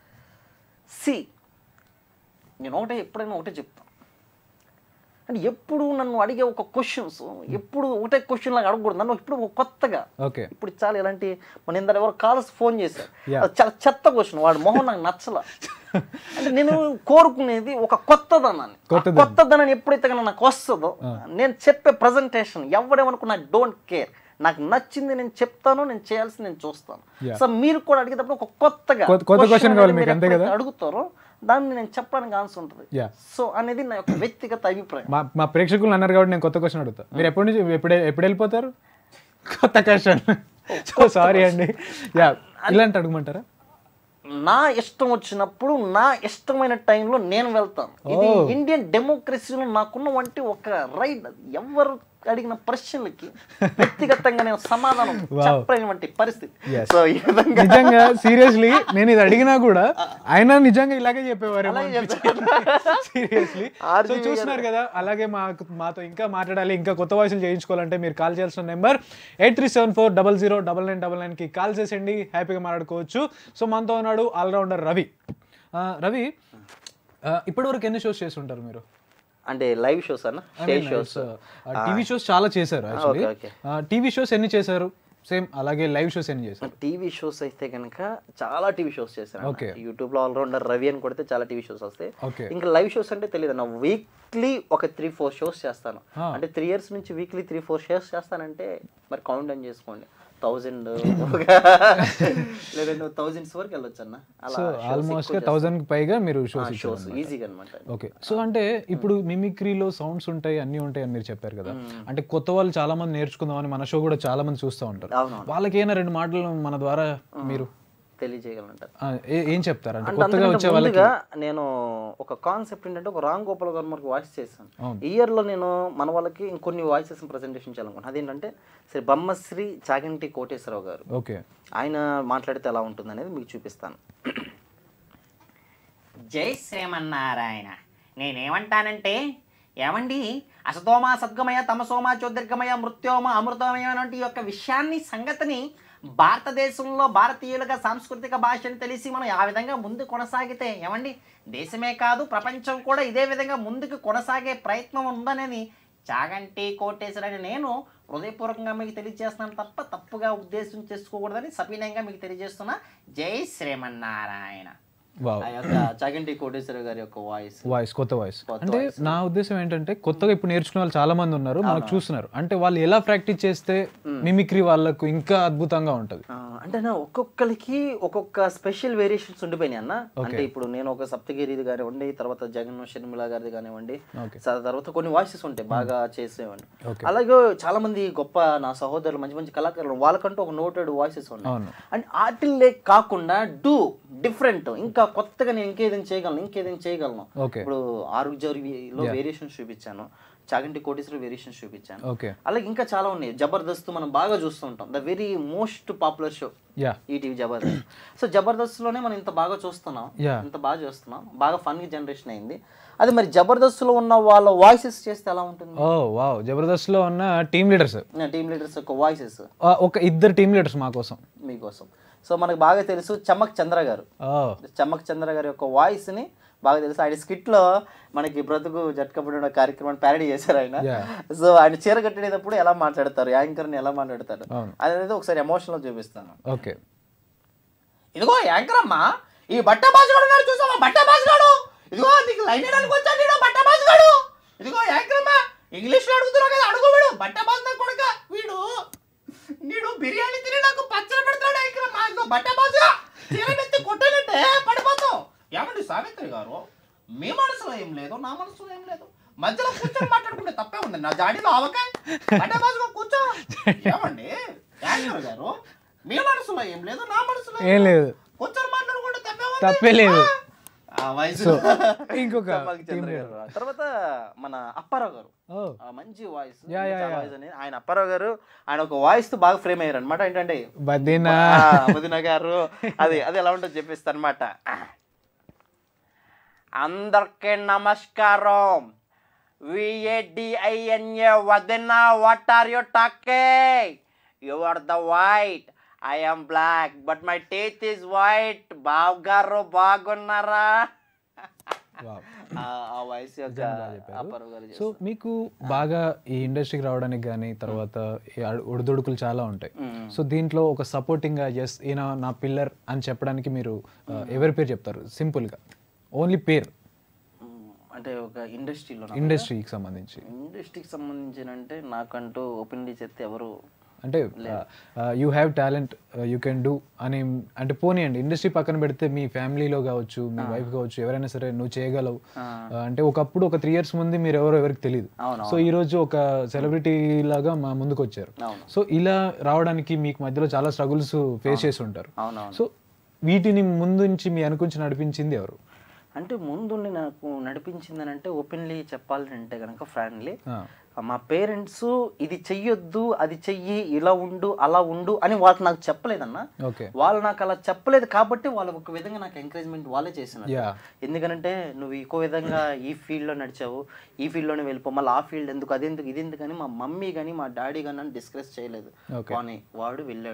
S2: సి నేను ఒకటే ఎప్పుడైనా ఒకటే చెప్తాను అంటే ఎప్పుడు నన్ను అడిగే ఒక క్వశ్చన్స్ ఎప్పుడు ఒకటే క్వశ్చన్ లాగా అడగకూడదు నన్ను ఇప్పుడు ఒక కొత్తగా
S1: ఓకే
S2: ఇప్పుడు చాలా ఇలాంటి మన ఇందరు ఎవరు కాల్స్ ఫోన్ చేశారు
S1: Yeah.
S2: అది చాలా చెత్త క్వశ్చన్ వాడు మొహం నాకు నచ్చల అంటే నేను కోరుకునేది ఒక కొత్తదనాన్ని ఆ
S1: కొత్తదనం.
S2: కొత్తదనాన్ని ఎప్పుడైతే కనుక నాకు వస్తుందో నేను చెప్పే ప్రజెంటేషన్ ఎవడేమనుకున్నా డోంట్ కేర్ నాకు నచ్చింది నేను చెప్తాను నేను చేయాల్సింది నేను చూస్తాను
S1: Yeah.
S2: సో మీరు కూడా అడిగేటప్పుడు ఒక కొత్తగా
S1: కొత్త- కొత్త question
S2: question
S1: కావాలి
S2: అనేది
S1: మీకు,
S2: మీరు
S1: అంతే కదా?
S2: ఎప్పుడైతే అడుగుతారో దాన్ని నేను చెప్పడానికి ఆన్సర్ ఉంటుంది
S1: Yeah.
S2: సో అనేది నా యొక్క వ్యక్తిగత అభిప్రాయం
S1: మా మా ప్రేక్షకులు అన్నారు కాబట్టి నేను కొత్త క్వశ్చన్ అడుగుతా మీరు ఎప్పటి నుంచి ఎప్పుడు ఎప్పుడు వెళ్ళిపోతారు కొత్త క్వశ్చన్ సో సారీ అండి యా ఇలాంటి అడగమంటారా
S2: నా ఇష్టం వచ్చినప్పుడు నా ఇష్టమైన టైంలో నేను వెళ్తాను ఇది
S1: Oh.
S2: ఇండియన్ డెమోక్రసీలో నాకున్న వంటి ఒక రైట్ ఎవరు అడిగిన ప్రశ్నలకి వ్యక్తిగతంగా నేను సమాధానం
S1: Wow.
S2: చెప్పలేనటువంటి పరిస్థితి
S1: Yes.
S2: సో ఈ విధంగా
S1: నిజంగా సీరియస్లీ నేను ఇది అడిగినా కూడా ఆయన నిజంగా ఇలాగే చెప్పేవారు
S2: అలాగే
S1: సీరియస్లీ
S2: RGV
S1: సో చూస్తున్నారు కదా అలాగే మాకు మాతో ఇంకా మాట్లాడాలి ఇంకా కొత్త వాయిస్లు చేయించుకోవాలంటే మీరు కాల్ చేయాల్సిన number eight three seven four double zero double nine double నైన్కి కాల్ చేసేయండి హ్యాపీగా మాట్లాడుకోవచ్చు సో మనతో ఉన్నాడు ఆల్రౌండర్ రవి ఆ, రవి ఆ, ఇప్పటివరకు ఎన్ని షోస్ చేసి ఉంటారు మీరు
S2: అంటే లైవ్ షోస్ అన్న స్టేజ్ షోస్
S1: టీవీ షోస్ చాలా చేశారు యాక్చువల్లీ
S2: ఓకే,
S1: టీవీ షోస్ ఎన్ని చేశారు సేమ్ అలాగే లైవ్ షోస్ ఎన్ని చేశారు
S2: టీవీ షోస్ అయితే కనుక చాలా టీవీ షోస్ చేశాను
S1: Okay.
S2: యూట్యూబ్ లో ఆల్రౌండర్ రవి అని కొడితే చాలా టీవీ షోస్ వస్తాయి
S1: Okay.
S2: ఇంకా లైవ్ షోస్ అంటే తెలియదు నా వీక్లీ ఒక త్రీ ఫోర్ షోస్ చేస్తాను
S1: Ah.
S2: అంటే త్రీ ఇయర్స్ నుంచి వీక్లీ త్రీ ఫోర్ షోస్ చేస్తానంటే మరి కౌంట్ డౌన్ చేసుకోండి థౌజండ్ లేదంటే థౌజండ్స్ వరకు వెళ్ళొచ్చు అన్న
S1: సో ఆల్మోస్ట్ థౌసండ్ పైగా మీరు షోస్
S2: షోస్ ఈజీగా అనమాట
S1: ఓకే సో అంటే ఇప్పుడు మిమిక్రీలో సౌండ్స్ ఉంటాయి అన్ని ఉంటాయి అని మీరు చెప్పారు కదా అంటే కొత్త వాళ్ళు చాలా మంది నేర్చుకుందామని మన షో కూడా చాలా మంది చూస్తూ ఉంటారు
S2: అవునవును.
S1: వాళ్ళకైనా రెండు మాటలు మన ద్వారా మీరు
S2: తెలియజేయగలంటారు
S1: ఆ, ఏ- ఏం చెప్తారు అంటే
S2: అంటే
S1: కొత్తగా
S2: అంతకంటే
S1: వచ్చే వాళ్ళకి
S2: ముందుగా నేను ఒక కాన్సెప్ట్ ఏంటంటే ఒక రామ్ గోపాల్ వర్మకి వాయిస్ చేశాను ఈ ఇయర్ లో నేను మన వాళ్ళకి ఇంకొన్ని వాయిసెస్ ప్రజెంటేషన్ చేయాలనుకున్నాను అదేంటంటే శ్రీ బమ్మశ్రీ చాగంటి కోటేశ్వరరావు గారు
S1: ఓకే
S2: ఆయన మాట్లాడితే ఎలా ఉంటుంది అనేది మీకు చూపిస్తాను
S6: జై శ్రీమన్నారాయణ నేనేమంటానంటే ఏమండి అసతోమ సద్గమయ తమసోమ జ్యోతిర్గమయ మృత్యోమ అమృతమయ వంటి యొక్క విషయాన్ని సంగతిని భారతదేశంలో భారతీయులుగా సాంస్కృతిక భాషను తెలిసి మనం ఆ విధంగా ముందు కొనసాగితే ఏమండి దేశమే కాదు ప్రపంచం కూడా ఇదే విధంగా ముందుకు కొనసాగే ప్రయత్నం ఉందనేది చాగంటి కోటేశ్వరని నేను హృదయపూర్వకంగా మీకు తెలియజేస్తున్నాను తప్ప తప్పుగా ఉద్దేశం చేసుకోకూడదని సపీనంగా మీకు తెలియజేస్తున్నా జై శ్రీమన్నారాయణ
S1: వావ్
S2: ఆ యొక్క చాగంటి కోటేశ్వరరావు గారి యొక్క వాయిస్
S1: వాయిస్ కొత్త వాయిస్ అంటే నా ఉద్దేశం ఏంటంటే కొత్తగా ఇప్పుడు నేర్చుకునే వాళ్ళు చాలా మంది ఉన్నారు మనకు చూస్తున్నారు అంటే వాళ్ళు ఎలా ప్రాక్టీస్ చేస్తే మిమిక్రీ వాళ్ళకు ఇంకా అద్భుతంగా ఉంటది
S2: అంటే నా ఒక్కొక్కరికి ఒక్కొక్క స్పెషల్ వేరియేషన్స్ ఉండిపోయినాయి అన్న అంటే ఇప్పుడు నేను ఒక సప్తగిరిది కానివ్వండి తర్వాత జగన్ షర్మిల గారిది కానివ్వండి
S1: Okay.
S2: స- తర్వాత కొన్ని వాయిసెస్ ఉంటాయి బాగా చేసేవాడిని అలాగే చాలా మంది గొప్ప నా సహోదరులు మంచి మంచి కళాకారులు వాళ్ళకంటూ ఒక నోటెడ్ వాయిసెస్ ఉన్నాయి
S1: అవును.
S2: అండ్ వాటిల్లే కాకుండా డూ డిఫరెంట్ ఇంకా కొత్తగా నేను ఇంకేదైనా చేయగలను ఇంకేదైనా చేయగలను
S1: ఓకే
S2: ఇప్పుడు ఆరోగ్యలో వేరియేషన్స్ చూపించాను చాగంటి కోటేశ్వర వేరియేషన్స్ చూపించాను
S1: ఓకే
S2: అలాగే ఇంకా చాలా ఉన్నాయి జబర్దస్త్ మనం బాగా చూస్తూ ఉంటాం the very most popular show
S1: yeah
S2: ETV Jabardasth so Jabardasth లోనే మనం ఇంత బాగా చూస్తున్నాం
S1: Yeah.
S2: ఇంత బాగా చూస్తున్నాం బాగా ఫన్ జనరేషన్ అయింది అది మరి జబర్దస్త్ లో ఉన్న వాళ్ళ వాయిసెస్ చేస్తే ఎలా ఉంటుంది
S1: ఓ వావ్ జబర్దస్త్ లో ఉన్న టీమ్ లీడర్స్
S2: టీమ్ లీడర్స్ యొక్క వాయిసెస్
S1: ఒక ఇద్దరు టీమ్ లీడర్స్ మా కోసం
S2: మీకోసం సో మనకు బాగా తెలుసు చమ్మక్ చంద్ర గారు
S1: ఓ
S2: చమ్మక్ చంద్ర గారి యొక్క వాయిస్ ని బాగా తెలుసు ఆయన skit లో మనకి బ్రతుకు జట్కపడిన కార్యక్రమాన్ని ప్యారడీ చేశారు ఆయన
S1: Yeah.
S2: సో ఆయన చీర కట్టేటప్పుడు ఎలా మాట్లాడతారు యాంకర్ ని ఎలా మాట్లాడతారు
S1: అవును.
S2: అనేది ఒకసారి ఎమోషనల్ చూపిస్తాను
S1: ఓకే
S6: ఇదిగో యాంకర్ అమ్మా ఈ బట్ట బాజుగాడు ఉన్నాడు చూసావా బట్ట బాజుగాడు ఇదిగో నీకు లైన్ వేయడానికి వచ్చాడు ఈడు బట్ట బాజుగాడు ఇదిగో యాంకర్ అమ్మా ఇంగ్లీష్ లో అడుగుతున్నావు కదా అడుగు వీడు బట్ట బాజు కొడుక వీడు నీడు బిర్యానీ తిని నాకు పచ్చడి పెడతాడు యాంకర్ అమ్మా ఇదిగో బట్ట బాజుగా తీరబెత్తి కొట్టానంటే పడిపోతావు ఏమండి సావిత్రి గారు మీ మనసులో ఏం లేదు నా మనసులో ఏం లేదు మధ్యలో కూర్చొని మాట్లాడుకుంటే తప్పే ఉంది నా జాడీలో ఆవకాయ బట్ట బాజుగా కూర్చో ఏమండి యాంకర్ గారు మీ మనసులో ఏం లేదు నా మనసులో
S1: ఏం లేదు
S6: కూర్చొని మాట్లాడుకుంటే తప్పే ఉంది
S1: తప్పే లేదు
S2: ఆ వయసు
S1: సో ఇంకొక
S2: చమ్మక్ చంద్ర గారు తర్వాత మన అప్పారావు గారు
S1: ఓ
S2: ఆ మంచి voice
S1: Yeah, yeah, yeah.
S2: Voice అనేది ఆయన అప్పారావు గారు ఆయన ఒక వాయిస్ తో బాగా ఫ్రేమ్ అయ్యారు అనమాట ఏంటంటే
S1: బదీనా
S2: వదిన గారు అది అది ఎలా ఉంటుందో చెప్పిస్తా అనమాట అందరికీ నమస్కారం విఏడిఐఎన్ఏ వదిన what are you talking you are the white I am black but my teeth is white బావ్ గారు బాగున్నారా
S1: వావ్
S2: ఆ- ఆ వాయిస్ యొక్క
S1: బాగా చెప్పారు.
S2: అప్పారావు గారు
S1: సో మీకు బాగా ఈ ఇండస్ట్రీకి రావడానికి కానీ తర్వాత ఈ అడు- ఒడిదుడుకులు చాలా ఉంటాయి సో దీంట్లో ఒక సపోర్టింగ్ గా ఎస్ ఈయన నా పిల్లర్ అని చెప్పడానికి మీరు ఆ, ఎవరి పేరు చెప్తారు సింపుల్ గా ఓన్లీ పేరు
S2: మ్, అంటే ఒక ఇండస్ట్రీలో
S1: ఇండస్ట్రీకి సంబంధించి
S2: ఇండస్ట్రీకి సంబంధించిన అంటే నాకంటూ ఓపెన్లీ చెప్తే ఎవరు
S1: అంటే you have talent you can do అని అంటే పోనీయండి ఇండస్ట్రీ పక్కన పెడితే మీ ఫ్యామిలీలో కావచ్చు మీ వైఫ్ కావచ్చు ఎవరైనా సరే నువ్వు చేయగలవు ఆ, అంటే ఒకప్పుడు ఒక త్రీ ఇయర్స్ ముందు మీరు ఎవరో ఎవరికి తెలియదు
S2: అవును,
S1: సో ఈ రోజు ఒక సెలబ్రిటీ లాగా మా ముందుకు వచ్చారు
S2: అవును.
S1: సో ఇలా రావడానికి మీకు మధ్యలో చాలా స్ట్రగుల్స్ ఫేస్ చేసి ఉంటారు
S2: అవునవును
S1: సో వీటిని ముందు నుంచి మీ అనుకుంచి నడిపించింది ఎవరు
S2: అంటే ముందుండి నాకు నడిపించిందని అంటే ఓపెన్లీ చెప్పాలి అంటే కనుక ఫ్రెండ్లీ
S1: ఆ,
S2: మా పేరెంట్స్ ఇది చెయ్యొద్దు అది చెయ్యి ఇలా ఉండు అలా ఉండు అని వాళ్ళకి నాకు చెప్పలేదన్న
S1: ఓకే
S2: వాళ్ళు నాకు అలా చెప్పలేదు కాబట్టి వాళ్ళు ఒక విధంగా నాకు ఎంకరేజ్మెంట్ వాళ్ళే చేసినారు
S1: యా
S2: ఎందుకంటే నువ్వు ఇంకో విధంగా ఈ ఫీల్డ్లో నడిచావు ఈ ఫీల్డ్లోనే వెళ్ళిపో మళ్ళీ ఆ ఫీల్డ్ ఎందుకు అది ఎందుకు ఇది ఎందుకు అని మా మమ్మీ కానీ మా డాడీ కానీ నన్ను డిస్కస్ చేయలేదు
S1: Okay.
S2: కానీ వాడు వెళ్ళాడు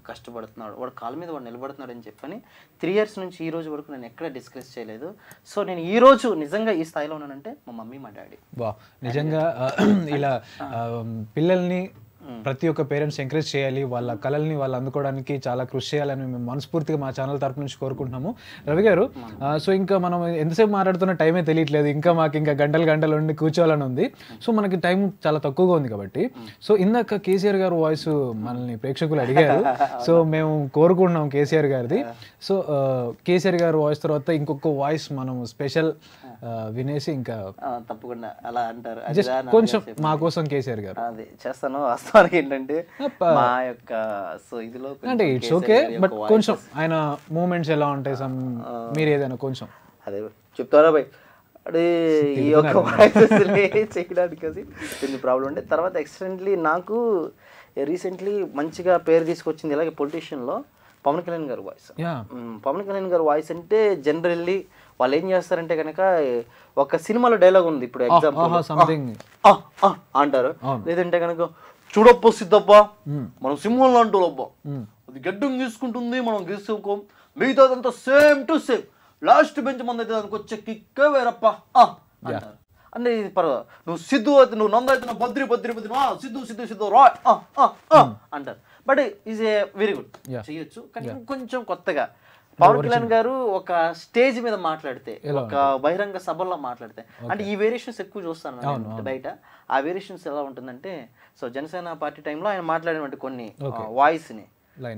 S2: కష్టపడుతున్నాడు వాడు కాళ్ళ మీద వాడు నిలబడుతున్నాడు అని చెప్పని త్రీ ఇయర్స్ నుంచి ఈ రోజు వరకు నేను ఎక్కడ డిస్కస్ చేయలేదు సో నేను ఈ రోజు నిజంగా ఈ స్థాయిలో ఉన్నానంటే మా మమ్మీ మా డాడీ
S1: వా నిజంగా ఆ, ఇలా ఆ, పిల్లల్ని ప్రతి ఒక్క పేరెంట్స్ ఎంకరేజ్ చేయాలి వాళ్ళ కళల్ని వాళ్ళు అందుకోవడానికి చాలా కృషి చేయాలని మేము మనస్ఫూర్తిగా మా ఛానల్ తరపు నుంచి కోరుకుంటున్నాము రవి గారు ఆ, సో ఇంకా మనం ఎంతసేపు మాట్లాడుతున్న టైమే తెలియట్లేదు ఇంకా మాకు ఇంకా గంటలు గంటలు ఉండి కూర్చోవాలని ఉంది సో మనకి టైం చాలా తక్కువగా ఉంది కాబట్టి సో ఇందాక కేసీఆర్ గారు వాయిస్ మనల్ని ప్రేక్షకులు అడిగారు సో మేము కోరుకుంటున్నాం కేసీఆర్ గారిది సో ఆ, కేసీఆర్ గారు వాయిస్ తర్వాత ఇంకొక వాయిస్ మనం స్పెషల్ వినేసి ఇంకా
S2: ఆ, తప్పకుండా అలా అంటారు అది
S1: జస్ట్
S2: రా నాన్నగారు
S1: కొంచెం
S2: చెప్పు.
S1: మా కోసం కేసీఆర్ గారు
S2: అది చేస్తాను వాస్తవానికి ఏంటంటే మా యొక్క సో ఇదిలో కొంచెం
S1: అంటే ఇట్స్
S2: కేసీఆర్
S1: ఓకే
S2: గారి
S1: బట్
S2: యొక్క
S1: కొంచెం ఆయన మూమెంట్స్ ఎలా ఉంటాయి సమ్ మీరు ఏదైనా కొంచెం
S2: అదే చెప్తారా భయ్ అదే ఈ యొక్క వాయిసెస్ చేయడానికి అది కొన్ని ప్రాబ్లం ఉండే తర్వాత ఎక్స్టెంట్లీ నాకు రీసెంట్లీ మంచిగా పేరు తీసుకొచ్చింది ఇలాగే పొలిటీషియన్లో పవన్ కళ్యాణ్ గారి వాయిస్
S1: యా
S2: పవన్ కళ్యాణ్ గారి వాయిస్ అంటే జనరల్లీ వాళ్ళు ఏం చేస్తారంటే కనుక ఒక సినిమాలో డైలాగ్ ఉంది ఇప్పుడు
S1: ఆహా
S2: ఎగ్జాంపుల్
S1: సంథింగ్
S2: అంటారు
S1: అవును.
S2: లేదంటే కనుక చూడప్ప సిద్ధప్ప మనం సింహం లాంటి అబ్బా అది గడ్డం గీసుకుంటుంది మనం గీసుకోం మిగతాదంతా same to same last bench మంది అయితే దానికి వచ్చే కిక్కే వేరప్ప ఆ, అంటారు అంటే ఇది పర్వ నువ్వు సిద్ధు అయితే నువ్వు నంద అయితే నువ్వు బద్రి బద్రి బద్రి ఆ, సిద్ధు సిద్ధు సిద్ధు రా ఆ, ఆ, ఆ, అంటారు but is a very good
S1: Yeah.
S2: చేయొచ్చు కానీ కొంచెం కొత్తగా పవన్ కళ్యాణ్ గారు ఒక స్టేజ్ మీద మాట్లాడితే ఒక బహిరంగ సభల్లో మాట్లాడితే అంటే ఈ వేరియేషన్స్ ఎక్కువ చూస్తాను నేను బయట ఆ వేరియేషన్స్ ఎలా ఉంటుందంటే సో జనసేన పార్టీ టైంలో ఆయన మాట్లాడినటువంటి కొన్ని వాయిస్ ని
S1: లైన్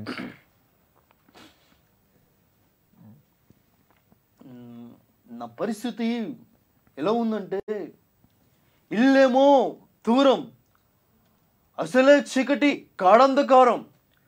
S2: మ్, నా పరిస్థితి ఎలా ఉందంటే ఇల్లేమో దూరం అసలే చీకటి కాడంధకారం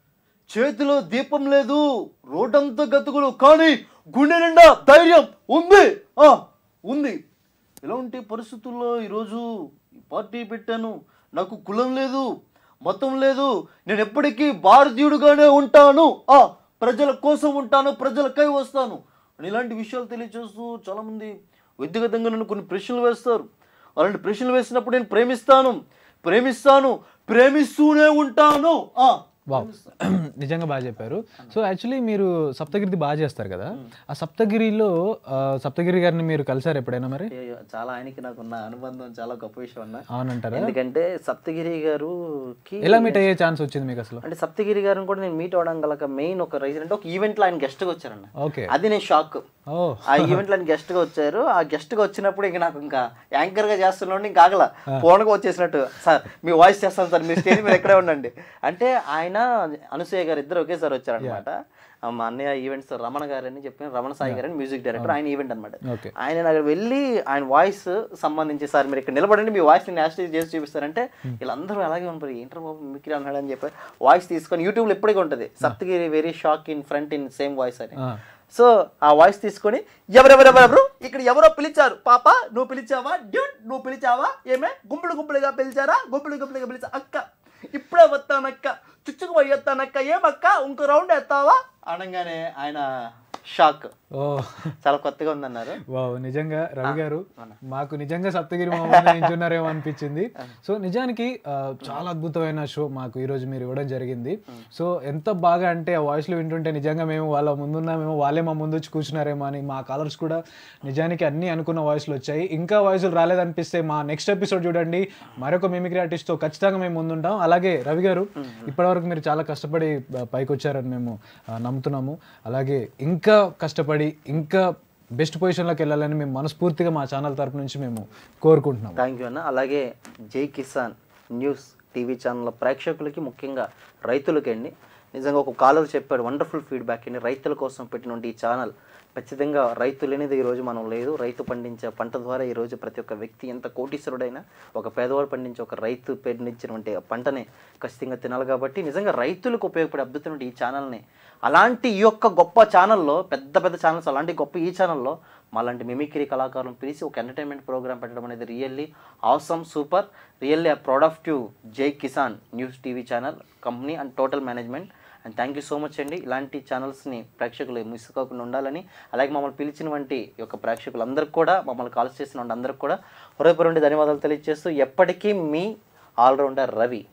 S2: చేతిలో దీపం లేదు రోడ్డంతా గతుకులు కానీ గుండె నిండా ధైర్యం ఉంది ఆ ఉంది ఇలాంటి పరిస్థితుల్లో ఈరోజు ఈ పార్టీ పెట్టాను నాకు కులం లేదు మతం లేదు నేను ఎప్పటికీ భారతీయుడుగానే ఉంటాను ఆ ప్రజల కోసం ఉంటాను ప్రజలకై వస్తాను అని ఇలాంటి విషయాలు తెలియజేస్తూ చాలామంది వ్యక్తిగతంగా నన్ను కొన్ని ప్రశ్నలు వేస్తారు అలాంటి ప్రశ్నలు వేసినప్పుడు నేను ప్రేమిస్తాను ప్రేమిస్తాను ప్రేమిస్తూనే ఉంటాను ఆ
S1: వావ్ నిజంగా బాగా చెప్పారు సో యాక్చువల్లీ మీరు సప్తగిరిది బాగా చేస్తారు కదా ఆ సప్తగిరిలో ఆ, సప్తగిరి గారిని మీరు కలిసారు ఎప్పుడైనా మరి
S2: అయ్యో, చాలా ఆయనకి నాకు ఉన్న అనుబంధం చాలా గొప్ప విషయం అన్న
S1: అవునంటారా
S2: ఎందుకంటే సప్తగిరి గారుకి
S1: ఎలా మీట్ అయ్యే ఛాన్స్ వచ్చింది మీకు అసలు
S2: అంటే సప్తగిరి గారిని కూడా నేను మీట్ అవడం గల మెయిన్ ఒక రీజన్ అంటే ఒక ఈవెంట్ లో ఆయన గెస్ట్ గా వచ్చారన్న
S1: ఓకే
S2: అది నేను షాక్
S1: ఓ
S2: ఆ ఈవెంట్ లో ఆయన గెస్ట్ గా వచ్చారు ఆ గెస్ట్ గా వచ్చినప్పుడు ఇంకా నాకు ఇంకా యాంకర్ గా చేస్తున్నాడు ఇంకా ఆగల ఫోన్ గా వచ్చేసినట్టు సార్ మీ వాయిస్ చేస్తాను సార్ మీ స్టేజ్ మీద ఎక్కడే ఉండండి అంటే ఆయన అనసూయ గారు ఇద్దరు ఒకేసారి వచ్చారనమాట మా అన్నయ్య ఈవెంట్స్ రమణ గారని చెప్పిన రమణ సాయి గారని మ్యూజిక్ డైరెక్టర్ ఆయన ఈవెంట్ అనమాట
S1: ఓకే
S2: ఆయన అక్కడ వెళ్ళి ఆయన వాయిస్ సంబంధించి సార్ మీరు ఇక్కడ నిలబడండి మీ వాయిస్ నేను యాస్టేజ్ చేసి చూపిస్తారంటే వీళ్ళందరూ అలాగే ఉంటారు ఏంటర్ బాబు మిక్కిరి అన్నాడు అని చెప్పి వాయిస్ తీసుకొని యూట్యూబ్లో ఎప్పటికీ ఉంటుంది Saptagiri very shock in front in same voice అని
S1: ఆ.
S2: సో ఆ వాయిస్ తీసుకొని ఎవరెవరెవరెవరు ఇక్కడ ఎవరో పిలిచారు పాప నువ్వు పిలిచావా డ్యూట్ నువ్వు పిలిచావా ఏమే గుంపులు గుంపులుగా పిలిచారా గుంపులు గుంపులుగా పిలిచా అక్క ఇప్పుడే వస్తానక్క చుచ్చుకు పోయి వస్తానక్క ఏమక్క ఇంకో రౌండ్ ఎత్తావా అనగానే ఆయన షాక్
S1: ఓ
S2: చాలా కొత్తగా ఉందన్నారు
S1: వావ్ నిజంగా రవి గారు మాకు నిజంగా సప్తగిరి మామ నించున్నారేమో అనిపించింది సో నిజానికి ఆ, చాలా అద్భుతమైన షో మాకు ఈ రోజు మీరు ఇవ్వడం జరిగింది సో ఎంత బాగా అంటే ఆ వాయిస్లు వింటుంటే నిజంగా మేము వాళ్ళ ముందున్నామేమో వాళ్ళే మా ముందు వచ్చి కూర్చున్నారేమో అని మా కాలర్స్ కూడా నిజానికి అన్ని అనుకున్న వాయిస్లు వచ్చాయి ఇంకా వాయిస్లు రాలేదనిపిస్తే మా నెక్స్ట్ ఎపిసోడ్ చూడండి మరొక మిమిక్రీ ఆర్టిస్ట్తో ఖచ్చితంగా మేము ముందుంటాం అలాగే రవి గారు ఇప్పటివరకు మీరు చాలా కష్టపడి ఆ, పైకి వచ్చారని మేము ఆ, నమ్ముతున్నాము అలాగే ఇంకా కష్టపడి ఇంకా బెస్ట్ పొజిషన్లోకి వెళ్ళాలని మేము మనస్ఫూర్తిగా మా ఛానల్ తరపు నుంచి మేము కోరుకుంటున్నాం
S2: థ్యాంక్ యూ అన్న అలాగే జై కిసాన్ న్యూస్ టీవీ ఛానల్ ప్రేక్షకులకి ముఖ్యంగా రైతులకి అండి నిజంగా ఒక కాలర్ చెప్పాడు వండర్ఫుల్ ఫీడ్బ్యాక్ అండి రైతుల కోసం పెట్టినటువంటి ఈ ఛానల్ ఖచ్చితంగా రైతు లేనిది ఈరోజు మనం లేదు రైతు పండించే పంట ద్వారా ఈరోజు ప్రతి ఒక్క వ్యక్తి ఎంత కోటీశ్వరుడైనా ఒక పేదవాడు పండించే ఒక రైతు పండించినటువంటి ఆ పంటని ఖచ్చితంగా తినాలి కాబట్టి నిజంగా రైతులకు ఉపయోగపడే అద్భుతమైన ఈ ఛానల్ని అలాంటి ఈ యొక్క గొప్ప ఛానల్లో పెద్ద పెద్ద ఛానల్స్ అలాంటి గొప్ప ఈ ఛానల్లో మాలాంటి మిమిక్రీ కళాకారులను పిలిచి ఒక ఎంటర్టైన్మెంట్ ప్రోగ్రామ్ పెట్టడం అనేది really awesome super really ah proud of you Jai Kisan news TV channel company and total management and thank you so much అండి ఇలాంటి ఛానల్స్ని ప్రేక్షకులు మిస్ కాకుండా ఉండాలని అలాగే మమ్మల్ని పిలిచిన వంటి ఈ యొక్క ప్రేక్షకులందరికీ కూడా మమ్మల్ని కాల్ చేసిన అందరికి కూడా హృదయపూర్వక ధన్యవాదాలు తెలియజేస్తూ ఎప్పటికీ మీ allrounder Ravi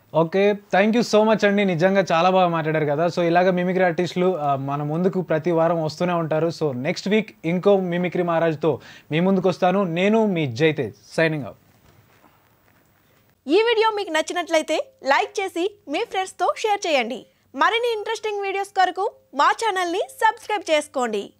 S1: okay thank you so much అండి నిజంగా చాలా బాగా మాట్లాడారు కదా సో ఇలాగ మిమిక్రీ ఆర్టిస్టులు ఆ, మన ముందుకు ప్రతి వారం వస్తూనే ఉంటారు సో నెక్స్ట్ వీక్ ఇంకో మిమిక్రీ మహారాజ్తో మీ ముందుకు వస్తాను నేను మీ జైతేజ్ సైనింగ్ అవుట్
S7: ఈ వీడియో మీకు నచ్చినట్లయితే లైక్ చేసి మీ ఫ్రెండ్స్తో షేర్ చేయండి మరిన్ని ఇంట్రెస్టింగ్ వీడియోస్ కొరకు మా ఛానల్ని సబ్స్క్రైబ్ చేసుకోండి